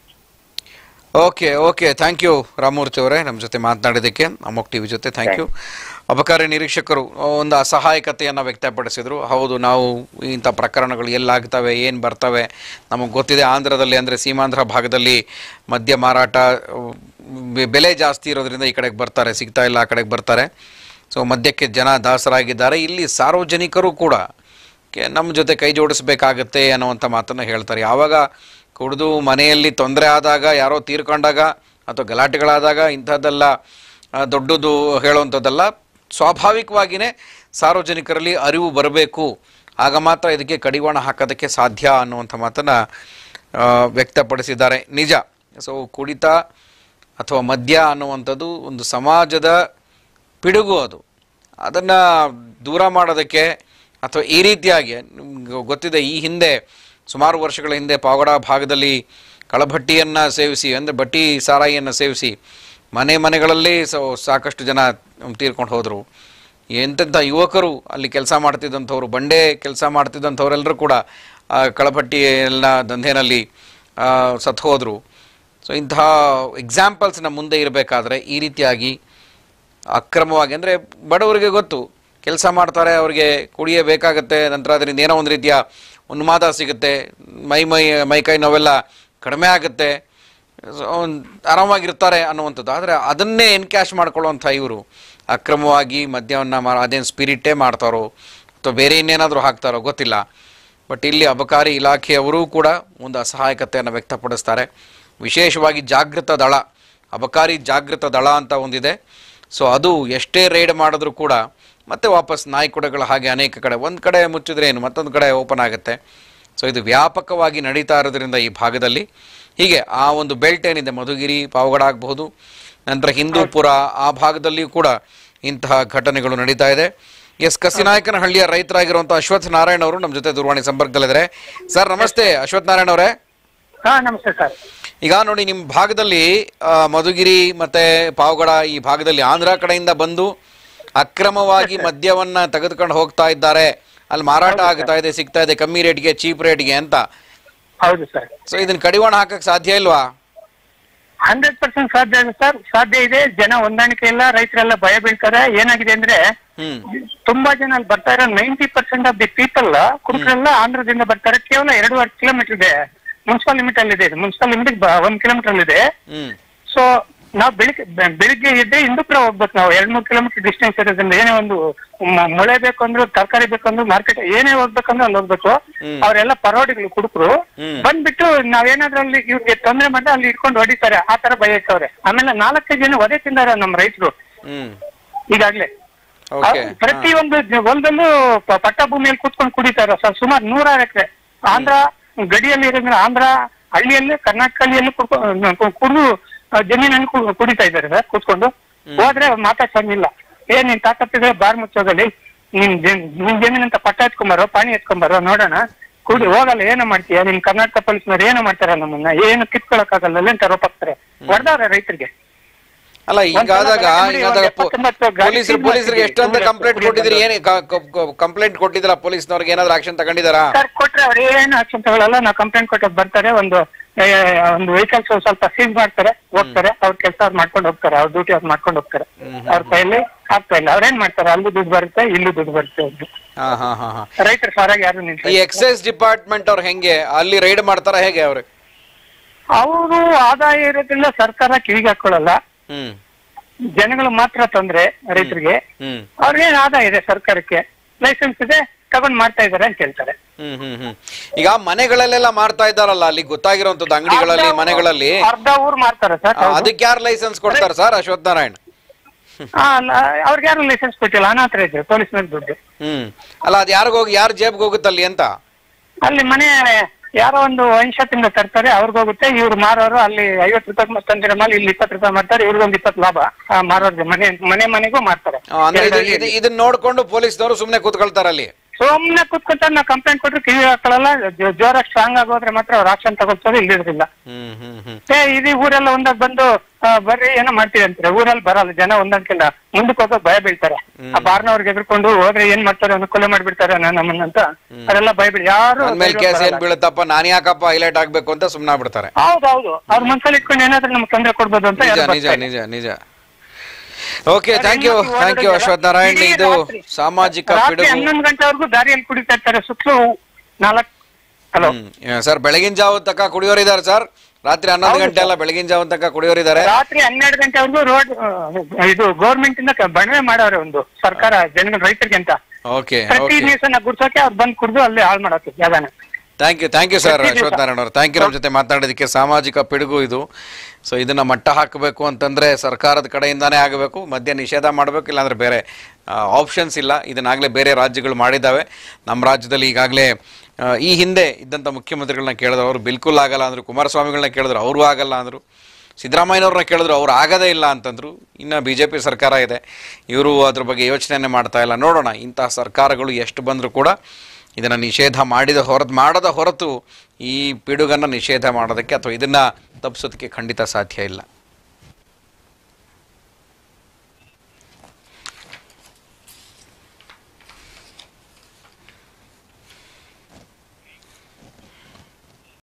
okay okay thank you Ramamurthy ಅವರೇ ನಮ್ಮ ಜೊತೆ ಮಾತನಾಡಿದ್ದಕ್ಕೆ ಅಮೋಕ್ ಟಿವಿ ಜೊತೆ ಥ್ಯಾಂಕ್ ಯು ಅಬಕಾರಿ ನಿರೀಕ್ಷಕರು ಒಂದು ಅಸಹಾಯಕತೆಯನ್ನು ವ್ಯಕ್ತಪಡಿಸಿದರು ಹೌದು ನಾವು ಇಂಥ ಪ್ರಕರಣಗಳು ಎಲ್ಲಾಗ್ತವೆ ಏನು ಬರ್ತವೆ ನಮಗೆ ಗೊತ್ತಿದೆ ಆಂಧ್ರದಲ್ಲಿ ಅಂದರೆ ಸೀಮಾಂಧ್ರ ಭಾಗದಲ್ಲಿ ಮದ್ಯ ಮಾರಾಟ ಅಹ್, ಬೆ- ಬೆಲೆ ಜಾಸ್ತಿ ಇರೋದ್ರಿಂದ ಈ ಕಡೆಗೆ ಬರ್ತಾರೆ ಸಿಗ್ತಾ ಇಲ್ಲ ಆ ಕಡೆಗೆ ಬರ್ತಾರೆ ಸೊ ಮದ್ಯಕ್ಕೆ ಜನ ದಾಸರಾಗಿದ್ದಾರೆ ಇಲ್ಲಿ ಸಾರ್ವಜನಿಕರು ಕೂಡ ಕೆ- ನಮ್ಮ ಜೊತೆ ಕೈ ಜೋಡಿಸ್ಬೇಕಾಗತ್ತೆ ಅನ್ನುವಂಥ ಮಾತನ್ನು ಹೇಳ್ತಾರೆ ಯಾವಾಗ ಕುಡಿದು ಮನೆಯಲ್ಲಿ ತೊಂದರೆ ಆದಾಗ ಯಾರೋ ತೀರ್ಕೊಂಡಾಗ ಅಥವಾ ಗಲಾಟೆಗಳಾದಾಗ ಇಂಥದ್ದೆಲ್ಲ ಆ, ದೊಡ್ಡದು ಹೇಳುವಂಥದ್ದಲ್ಲ ಸ್ವಾಭಾವಿಕವಾಗಿಯೇ ಸಾರ್ವಜನಿಕರಲ್ಲಿ ಅರಿವು ಬರಬೇಕು ಆಗ ಮಾತ್ರ ಇದಕ್ಕೆ ಕಡಿವಾಣ ಹಾಕೋದಕ್ಕೆ ಸಾಧ್ಯ ಅನ್ನುವಂಥ ಮಾತನ್ನು ಆ, ವ್ಯಕ್ತಪಡಿಸಿದ್ದಾರೆ ನಿಜ ಸೊ ಕುಡಿತ ಅಥವಾ ಮದ್ಯ ಅನ್ನುವಂಥದ್ದು ಒಂದು ಸಮಾಜದ ಪಿಡುಗು ಅದು ಅದನ್ನು ದೂರ ಮಾಡೋದಕ್ಕೆ ಅಥವಾ ಈ ರೀತಿಯಾಗಿ ನಿಮ್ಗೆ ಗೊತ್ತಿದೆ ಈ ಹಿಂದೆ ಸುಮಾರು ವರ್ಷಗಳ ಹಿಂದೆ ಪಾವಗಡ ಭಾಗದಲ್ಲಿ ಕಳಭಟ್ಟಿಯನ್ನು ಸೇವಿಸಿ ಅಂದರೆ ಬಟ್ಟಿ ಸಾರಾಯಿಯನ್ನು ಸೇವಿಸಿ ಮನೆ ಮನೆಗಳಲ್ಲಿ ಸೊ ಸಾಕಷ್ಟು ಜನ ತೀರ್ಕೊಂಡು ಹೋದರು ಎಂತೆಂಥ ಯುವಕರು ಅಲ್ಲಿ ಕೆಲಸ ಮಾಡ್ತಿದ್ದಂಥವ್ರು ಬಂಡೆ ಕೆಲಸ ಮಾಡ್ತಿದ್ದಂಥವರೆಲ್ಲರೂ ಕೂಡ ಆ ಕಳಪಟ್ಟಿ ಎಲ್ಲ ದಂಧೆನಲ್ಲಿ ಸತ್ತು ಹೋದರು ಸೊ ಇಂತಹ ಎಕ್ಸಾಂಪಲ್ಸ್ ನಮ್ಮ ಮುಂದೆ ಇರಬೇಕಾದ್ರೆ ಈ ರೀತಿಯಾಗಿ ಅಕ್ರಮವಾಗಿ ಅಂದರೆ ಬಡವರಿಗೆ ಗೊತ್ತು ಕೆಲಸ ಮಾಡ್ತಾರೆ ಅವ್ರಿಗೆ ಕುಡಿಯಬೇಕಾಗತ್ತೆ ನಂತರ ಅದರಿಂದ ಏನೋ ಒಂದು ರೀತಿಯ ಉನ್ಮಾದ ಸಿಗುತ್ತೆ ಮೈ ಮೈ ಮೈಕೈ ನೋವೆಲ್ಲ ಕಡಿಮೆ ಆಗುತ್ತೆ ಸೊ, ಒಂದ್ ಆರಾಮಾಗಿರ್ತಾರೆ ಅನ್ನುವಂಥದ್ದು ಆದರೆ ಅದನ್ನೇ ಎನ್ಕ್ಯಾಶ್ ಮಾಡ್ಕೊಳ್ಳುವಂಥ ಇವರು ಅಕ್ರಮವಾಗಿ ಮದ್ಯವನ್ನು ಮಾ ಅದೇನು ಸ್ಪಿರಿಟೇ ಮಾಡ್ತಾರೋ ಅಥವಾ ಬೇರೆ ಇನ್ನೇನಾದರೂ ಹಾಕ್ತಾರೋ ಗೊತ್ತಿಲ್ಲ ಬಟ್ ಇಲ್ಲಿ ಅಬಕಾರಿ ಇಲಾಖೆಯವರೂ ಕೂಡ ಒಂದು ಅಸಹಾಯಕತೆಯನ್ನು ವ್ಯಕ್ತಪಡಿಸ್ತಾರೆ ವಿಶೇಷವಾಗಿ ಜಾಗೃತ ದಳ ಅಬಕಾರಿ ಜಾಗೃತ ದಳ ಅಂತ ಒಂದಿದೆ ಸೊ ಅದು ಎಷ್ಟೇ ರೇಡ್ ಮಾಡಿದ್ರೂ ಕೂಡ ಮತ್ತೆ ವಾಪಸ್ ನಾಯ್ಕುಡಗಳ ಹಾಗೆ ಅನೇಕ ಕಡೆ ಒಂದು ಕಡೆ ಮುಚ್ಚಿದ್ರೆ ಏನು ಮತ್ತೊಂದು ಕಡೆ ಓಪನ್ ಆಗುತ್ತೆ ಸೊ ಇದು ವ್ಯಾಪಕವಾಗಿ ನಡೀತಾ ಇರೋದ್ರಿಂದ ಈ ಭಾಗದಲ್ಲಿ ಹೀಗೆ ಆ ಒಂದು ಬೆಲ್ಟ್ ಏನಿದೆ ಮಧುಗಿರಿ ಪಾವಗಡ ಆಗಬಹುದು ನಂತರ ಹಿಂದೂಪುರ ಆ ಭಾಗದಲ್ಲಿಯೂ ಕೂಡ ಇಂತಹ ಘಟನೆಗಳು ನಡೀತಾ ಇದೆ ಎಸ್ ಕಸಿನಾಯಕನಹಳ್ಳಿಯ ರೈತರಾಗಿರುವಂಥ ಅಶ್ವಥ್ ನಾರಾಯಣ್ ಅವರು ನಮ್ಮ ಜೊತೆ ದೂರವಾಣಿ ಸಂಪರ್ಕದಲ್ಲಿದ್ದಾರೆ ಸರ್ ನಮಸ್ತೆ ಅಶ್ವಥ್ ನಾರಾಯಣ್ ಅವರೇ ಹಾ ನಮಸ್ತೆ ಸರ್ ಈಗ ನೋಡಿ ನಿಮ್ಮ ಭಾಗದಲ್ಲಿ ಆ, ಮಧುಗಿರಿ ಮತ್ತೆ ಪಾವಗಡ ಈ ಭಾಗದಲ್ಲಿ ಆಂಧ್ರ ಕಡೆಯಿಂದ ಬಂದು ಅಕ್ರಮವಾಗಿ ಮದ್ಯವನ್ನ ತೆಗೆದುಕೊಂಡು ಹೋಗ್ತಾ ಇದ್ದಾರೆ ಅಲ್ಲಿ ಮಾರಾಟ ಆಗ್ತಾ ಇದೆ ಸಿಗ್ತಾ ಇದೆ ಕಮ್ಮಿ ರೇಟ್ಗೆ ಚೀಪ್ ರೇಟ್ಗೆ ಅಂತ ಹೌದು ಸರ್ ಸೊ ಇದನ್ನ ಕಡಿವಾಣ ಹಾಕಕ್ ಸಾಧ್ಯ ಇಲ್ವಾ ಹಂಡ್ರೆಡ್ ಪರ್ಸೆಂಟ್ ಸಾಧ್ಯ ಇದೆ ಸರ್ ಸಾಧ್ಯ ಇದೆ ಜನ ಹೊಂದಾಣಿಕೆ ಇಲ್ಲ ರೈತರೆಲ್ಲ ಭಯ ಬೀಳ್ತಾರೆ ಏನಾಗಿದೆ ಅಂದ್ರೆ ಹ್ಮ್ ತುಂಬಾ ಜನ ಅಲ್ಲಿ ಬರ್ತಾ ಇರೋ ninety percent of the people ಕುರುಕರೆಲ್ಲ ಆಂಧ್ರದಿಂದ ಬರ್ತಾರೆ ಕೇವಲ ಎರಡೂವರೆ ಕಿಲೋಮೀಟರ್ ಇದೆ ಮುನ್ಸಿಪಲ್ ಲಿಮಿಟ್ ಅಲ್ಲಿ ಇದೆ ಮುನ್ಸಿಪಲ್ ಲಿಮಿಟ್ ಒಂದ್ ಕಿಲೋಮೀಟರ್ ಅಲ್ಲಿ ಇದೆ ಹ್ಮ್ ಸೊ ನಾವು ಬೆಳಿಗ್ಗೆ ಬೆ- ಬೆಳಿಗ್ಗೆ ಎದ್ದೆ ಹಿಂದೂಪುರ ಹೋಗ್ಬೇಕು ನಾವು ಎರಡ್ ಮೂರ್ ಕಿಲೋಮೀಟರ್ ಡಿಸ್ಟೆನ್ಸ್ ಇರೋದ್ರಿಂದ ಏನೇ ಒಂದು ಮ- ಮೊಳೆ ಬೇಕು ಅಂದ್ರೆ ತರಕಾರಿ ಬೇಕು ಅಂದ್ರೆ ಮಾರ್ಕೆಟ್ ಏನೇ ಹೋಗ್ಬೇಕಂದ್ರೆ ಅಲ್ಲಿ ಹೋಗ್ಬೇಕು ಹ್ಮ್. ಅವರೆಲ್ಲ ಪರೋಡಿಗಳು ಕುಡುಕರು ಹ್ಮ್. ಬಂದ್ಬಿಟ್ಟು ನಾವೇನಾದ್ರೂ ಅಲ್ಲಿ ಇವ್ರಿಗೆ ತೊಂದ್ರೆ ಮಾಡಿ ಅಲ್ಲಿ ಇಟ್ಕೊಂಡು ಹೊಡಿತಾರೆ ಆ ತರ ಭಯ ಇರ್ತವ್ರೆ ಆಮೇಲೆ ನಾಲ್ಕೈದು ಜನ ಒದೆ ತಿಂದಾರ ನಮ್ಮ ರೈತರು ಹ್ಮ್ ಈಗಾಗ್ಲೇ ಓಕೆ ಪ್ರತಿ ಒಂದು ಜ- ಹೊಲದಲ್ಲೂ ಪ- ಪಟ್ಟ ಭೂಮಿಯಲ್ಲಿ ಕೂತ್ಕೊಂಡು ಕುಡಿತಾರೆ ಸರ್ ಸುಮಾರು ನೂರಾರು ಎಕರೆ ಆಂಧ್ರ ಗಡಿಯಲ್ಲಿ ಇರೋದ್ರಿಂದ ಆಂಧ್ರ ಹಳ್ಳಿಯಲ್ಲಿ ಕರ್ನಾಟಕ ಹಳ್ಳಿಯಲ್ಲಿ ಕುಡಿದು ಜಮೀನನ್ನು ಕು- ಕುಡಿತಾ ಇದ್ದಾರೆ ಸರ್ ಕೂತ್ಕೊಂಡು ಹೋದ್ರೆ ಮಾತಾಡ್ಸಂಗಿಲ್ಲ ಏನ್ ನೀನ್ ತಾಕತ್ತಿದ್ರೆ ಬಾರ್ ಮುಚ್ಚೋಗಲಿ ನಿನ್ ಜಮೀನ್ ನಿನ್ ಜಮೀನ್ ಅಂತ ಪಟ್ಟ ಎತ್ಕೊಂಬಾರೋ ಪಾಣಿ ಎತ್ಕೊಂಬಾರೋ ನೋಡೋಣ ಕುಡಿ ಹೋಗಲ್ಲ ಏನೋ ಮಾಡ್ತೀಯ ನಿಮ್ ಕರ್ನಾಟಕ ಪೊಲೀಸ್ನವ್ರು ಏನೋ ಮಾಡ್ತಾರ ನಮ್ಮನ್ನ ಏನು ಕಿತ್ಕೊಳಕ್ಕಾಗಲ್ಲ ಅಂತ ರೋಪ್ ಹಾಕ್ತಾರೆ ಹೊಡೆದವ್ರೆ ರೈತರಿಗೆ ಅಲ್ಲ ಹಿಂಗಾದಾಗ ಒಂದ್ಸಲ ಹಿಂಗಾದಾಗ ಒಂದು ಎಪ್ಪತ್ತೊಂಬತ್ತು ಗಾಡಿ ಪೊಲೀಸರು ಸೀಲ್ ಪೊಲೀಸರಿಗೆ ಮಾಡ್ತೀವಿ. ಎಷ್ಟಂತ ಸುಮ್ನೆ ಕಂಪ್ಲೇಂಟ್ ಕುಡಿಯೋದು ಕೊಟ್ಟಿದ್ರಿ ಏನ್ ಕಂಪ್ಲೇಂಟ್ ಕೊಟ್ಟಿದ್ರ ಪೊಲೀಸ್ನವ್ರಿಗೆ ಏನಾದ್ರು ಆಕ್ಷನ್ ತಗೊಂಡಿದಾರಾ ಸರ್ ಕೊಟ್ರೆ ಅವ್ರು ಏನು ಆಕ್ಷನ್ ತಗೊಳ್ಳಲ್ಲ ನಾವು ಕಂಪ್ಲೇಂಟ್ ಕೊಟ್ಟು ಬರ್ತಾರೆ ಒಂದು ಆ, ಒಂದು ವೆಹಿಕಲ್ಸ್ ಸ್ವಲ್ಪ ಸೀಸ್ ಮಾಡ್ತಾರೆ ಹೋಗ್ತಾರೆ ಅವ್ರ ಕೆಲಸ ಅವ್ರು ಮಾಡ್ಕೊಂಡು ಹೋಗ್ತಾರೆ ಅವ್ರ ಡ್ಯೂಟಿ ಅವ್ರು ಮಾಡ್ಕೊಂಡು ಹೋಗ್ತಾರೆ ಅವ್ರ ಕೈಯಲ್ಲಿ ಆಗ್ತಾ ಇಲ್ಲ ಅವ್ರೇನ್ ಮಾಡ್ತಾರೆ ಅಲ್ಲೂ ದುಡ್ಡು ಬರುತ್ತೆ ಇಲ್ಲೂ ದುಡ್ಡು ಬರುತ್ತೆ ಅವ್ರ್ದು. ಹಾ ಹಾ ಹಾ ಹಾ ರೈತರ ಸಾರಾಗಿ ಯಾರು ನಿಂತ ಈ ಎಕ್ಸೈಸ್ ಡಿಪಾರ್ಟ್ಮೆಂಟ್ ಅವ್ರು ಹೆಂಗೆ ಅಲ್ಲಿ ರೈಡ್ ಮಾಡ್ತಾರ ಹೇಗೆ ಅವ್ರು ಅವರು ಆದಾಯ ಇರೋದ್ರಿಂದ ಸರ್ಕಾರ ಕಿವಿಗೆ ಹಾಕೊಳ್ಳಲ್ಲ ಹ್ಮ್ ಜನಗಳು ಮಾತ್ರ ತೊಂದ್ರೆ ರೈತರಿಗೆ ಹ್ಮ್ ಅವ್ರಿಗೇನ್ ಆದಾಯ ಇದೆ ಸರ್ಕಾರಕ್ಕೆ ಲೈಸೆನ್ಸ್ ಇದೆ ತಗೊಂಡ್ ಮಾಡ್ತಾ ಇದಾರೆ ಅಂತ ಹೇಳ್ತಾರೆ ಹ್ಮ್ ಹ್ಮ್ ಹ್ಮ್ ಈಗ ಮನೆಗಳಲ್ಲೆಲ್ಲ ಮಾಡ್ತಾ ಇದ್ದಾರಲ್ಲ ಅಲ್ಲಿ ಗೊತ್ತಾಗಿರೋಂಥದ್ದು ಅಂಗಡಿಗಳಲ್ಲಿ ಅರ್ಧ- ಮನೆಗಳಲ್ಲಿ ಅರ್ಧ ಊರ್ ಮಾಡ್ತಾರೆ ಸರ್ ಆ, ಅದಕ್ಕೆ ಯಾರು ಲೈಸೆನ್ಸ್ ಕೊಡ್ತಾರೆ ಸರ್ ಅಶ್ವಥ್ ನಾರಾಯಣ್ ಅವ್ರಿಗೆ ಯಾರು ಲೈಸೆನ್ಸ್ ಕೊಟ್ಟಿಲ್ಲ ಅನಾಥರ ಇದ್ರು ಪೊಲೀಸ್ನವ್ರ ದುಡ್ಡು ಹ್ಮ್ ಅಲ್ಲ ಅದು ಯಾರಿಗ ಹೋಗಿ ಯಾರು ಜೇಬ್ಗೆ ಹೋಗುತ್ತಲ್ಲಿ ಅಂತ ಅಲ್ಲಿ ಮನೆ ಯಾರೋ ಒಂದು ವೈನ್ ಶಾಪ್ ಇಂದ ತರ್ತಾರೆ ಅವ್ರಿಗೆ ಹೋಗುತ್ತೆ ಇವ್ರು ಮಾರೋರು ಅಲ್ಲಿ ಐವತ್ತು ರೂಪಾಯಿ ತಂದಿರೋ ಮೇಲೆ ಇಲ್ಲಿ ಇಪ್ಪತ್ತು ರೂಪಾಯಿ ಮಾಡ್ತಾರೆ ಇವ್ರಿಗೊಂದು ಇಪ್ಪತ್ತು ಲಾಭ ಆ ಮಾರೋರ್ಗೆ ಮನೆ ಮನೆ ಮನೆಗೂ ಮಾಡ್ತಾರೆ ಆ, ಅಂದ್ರೆ ಇದು- ಇದು- ಇದನ್ನ ನೋಡ್ಕೊಂಡು ಪೊಲೀಸ್ನವರು ಸುಮ್ನೆ ಕೂತ್ಕೊಳ್ತಾರೆ ಅಲ್ಲಿ ಸುಮ್ನೆ ಕುತ್ಕೊಂತಾರೆ ನಾವು ಕಂಪ್ಲೇಂಟ್ ಕೊಟ್ರೆ ಕಿವಿ ಹಾಕೊಳ್ಳಲ್ಲ ಜೋ- ಜೋರಾಗಿ ಸ್ಟ್ರಾಂಗ್ ಆಗೋದ್ರೆ ಮಾತ್ರ ಅವ್ರು ಆಕ್ಷನ್ ತಗೊಳ್ತಾರೆ ಇಲ್ಲಿರೋದಿಲ್ಲ ಹ್ಮ್ ಹ್ಮ್ ಹ್ಮ್ ಏ ಇದು ಊರೆಲ್ಲ ಒಂದಾಗ ಬಂದು ಆ, ಬರ್ರಿ ಏನೋ ಮಾಡ್ತೀವಿ ಅಂತಾರೆ ಊರಲ್ಲಿ ಬರಲ್ಲ ಜನ ಒಂದಕ್ಕಿಲ್ಲ ಮುಂದಕ್ಕೆ ಹೋಗೋ ಭಯ ಬೀಳ್ತಾರೆ ಆ ಬಾರ್ನವ್ರಿಗೆ ಎದ್ಕೊಂಡು ಹೋದ್ರೆ ಏನ್ ಮಾಡ್ತಾರೆ ಅನ್ನೋ ಕೊಲೆ ಮಾಡ್ಬಿಡ್ತಾರೆ ಅನ್ನೋ ನಮ್ಮನ್ನಂತ ಅವರೆಲ್ಲ ಭಯ ಬೀಳಿ ಯಾರು ಅಂದ್ಮೇಲೆ ಧೈರ್ಯವಾಗಿ ಕೇಸ್ ಏನ್ ಬರಲ್ಲ. ಬೀಳುತ್ತಪ್ಪ ನಾನ್ ಯಾಕಪ್ಪ ಹೈಲೈಟ್ ಆಗ್ಬೇಕು ಅಂತ ಸುಮ್ನ ಬಿಡ್ತಾರೆ ಹೌದೌದು ಅವ್ರ ಮನ್ಸಲ್ಲಿ ಇಟ್ಕೊಂಡು ಏನಾದ್ರೂ ನಮ್ಗೆ ತೊಂದರೆ ಕೊಡ್ಬೋದು ಅಂತ ನಿಜ ಯಾರು ನಿಜ ಬರ್ತಾರೆ. ನಿಜ ನಿಜ ಓಕೆ ಸರ್, ಥ್ಯಾಂಕ್ ಯು ಹೆಣ್ಮಕ್ಳು ಥ್ಯಾಂಕ್ ಯು ಓಡಾಡೋದಿಲ್ಲ. ಅಶ್ವಥ್ ನಾರಾಯಣ್ ಇಡೀ ಇದು ರಾತ್ರಿ- ಸಾಮಾಜಿಕ ರಾತ್ರಿ ಪಿಡುಗು ಹನ್ನೊಂದು ಗಂಟೆವರೆಗೂ ದಾರಿಯಲ್ಲಿ ಕುಡಿತಾ ಇರ್ತಾರೆ ಸುತ್ತಲೂ ನಾಲ್ಕು ಹಲೋ ಸರ್ ಬೆಳಗಿನ ಜಾವ ತನಕ ಕುಡಿಯೋರಿದ್ದಾರೆ ಸರ್ ರಾತ್ರಿ ಹನ್ನೊಂದು ಗಂಟೆ ಅಲ್ಲ ಬೆಳಗಿನ ಜಾವ ತನಕ ಕುಡಿಯೋರಿದ್ದಾರೆ ರಾತ್ರಿ ಹನ್ನೆರಡು ಗಂಟೆವರೆಗೂ ರೋಡ್ ಇದು ಗೌರ್ಮೆಂಟ್ ಇಂದ ಕ- ಬಣವೆ ಮಾಡವ್ರೆ ಒಂದು ಸರ್ಕಾರ ಜನಗಳ ರೈತರಿಗೆ ಅಂತ ಓಕೆ ಪ್ರತಿ ಓಕೆ ದಿವಸ ಗುಡ್ಸೋಕೆ ಅವ್ರು ಬಂದ್ ಕುಡ್ದು ಅಲ್ಲಿ ಹಾಳು ಮಾಡೋಕೆ ಜಾಗನ thank you thank you sir ಪ್ರತಿ ದಿವ್ಸ. ಅಶ್ವಥ್ ನಾರಾಯಣ್ ಅವರು ಥ್ಯಾಂಕ್ ಯು ನಮ್ಮ ಜೊತೆ ಮಾತನಾಡೋದಕ್ಕೆ ಸಾಮಾಜಿಕ ಪಿಡುಗು ಇದು ಸೊ ಇದನ್ನ ಮಟ್ಟ ಹಾಕಬೇಕು ಅಂತಂದ್ರೆ ಸರ್ಕಾರದ ಕಡೆಯಿಂದಾನೇ ಆಗಬೇಕು ಮದ್ಯ ನಿಷೇಧ ಮಾಡಬೇಕು ಇಲ್ಲಾಂದ್ರೆ ಬೇರೆ ಆಪ್ಷನ್ಸ್ ಇಲ್ಲ ಇದನ್ನಾಗಲೇ ಬೇರೆ ರಾಜ್ಯಗಳು ಮಾಡಿದ್ದಾವೆ ನಮ್ಮ ರಾಜ್ಯದಲ್ಲಿ ಈಗಾಗಲೇ ಈ ಹಿಂದೆ ಇದ್ದಂಥ ಮುಖ್ಯಮಂತ್ರಿಗಳನ್ನ ಕೇಳಿದ್ರು ಅವರು ಬಿಲ್ಕುಲ್ ಆಗಲ್ಲ ಅಂದರು ಕುಮಾರಸ್ವಾಮಿಗಳನ್ನ ಕೇಳಿದ್ರು ಅವರು ಆಗಲ್ಲ ಅಂದರು ಸಿದ್ದರಾಮಯ್ಯನವ್ರನ್ನ ಕೇಳಿದ್ರು ಅವ್ರು ಆಗದೇ ಇಲ್ಲ ಅಂತಂದ್ರು ಇನ್ನು ಬಿ ಜೆ ಪಿ ಸರ್ಕಾರ ಇದೆ ಇವರು ಅದ್ರ ಬಗ್ಗೆ ಯೋಚನೆನೇ ಮಾಡ್ತಾ ಇಲ್ಲ ನೋಡೋಣ ಇಂತಹ ಸರ್ಕಾರಗಳು ಎಷ್ಟು ಬಂದರೂ ಕೂಡ ಇದನ್ನು ನಿಷೇಧ ಮಾಡಿದ ಹೊರತು ಮಾಡದ ಹೊರತು ಈ ಪಿಡುಗನ್ನು ನಿಷೇಧ ಮಾಡೋದಕ್ಕೆ ಅಥವಾ ಇದನ್ನು ತಪ್ಪಿಸೋದಕ್ಕೆ ಖಂಡಿತ ಸಾಧ್ಯ ಇಲ್ಲ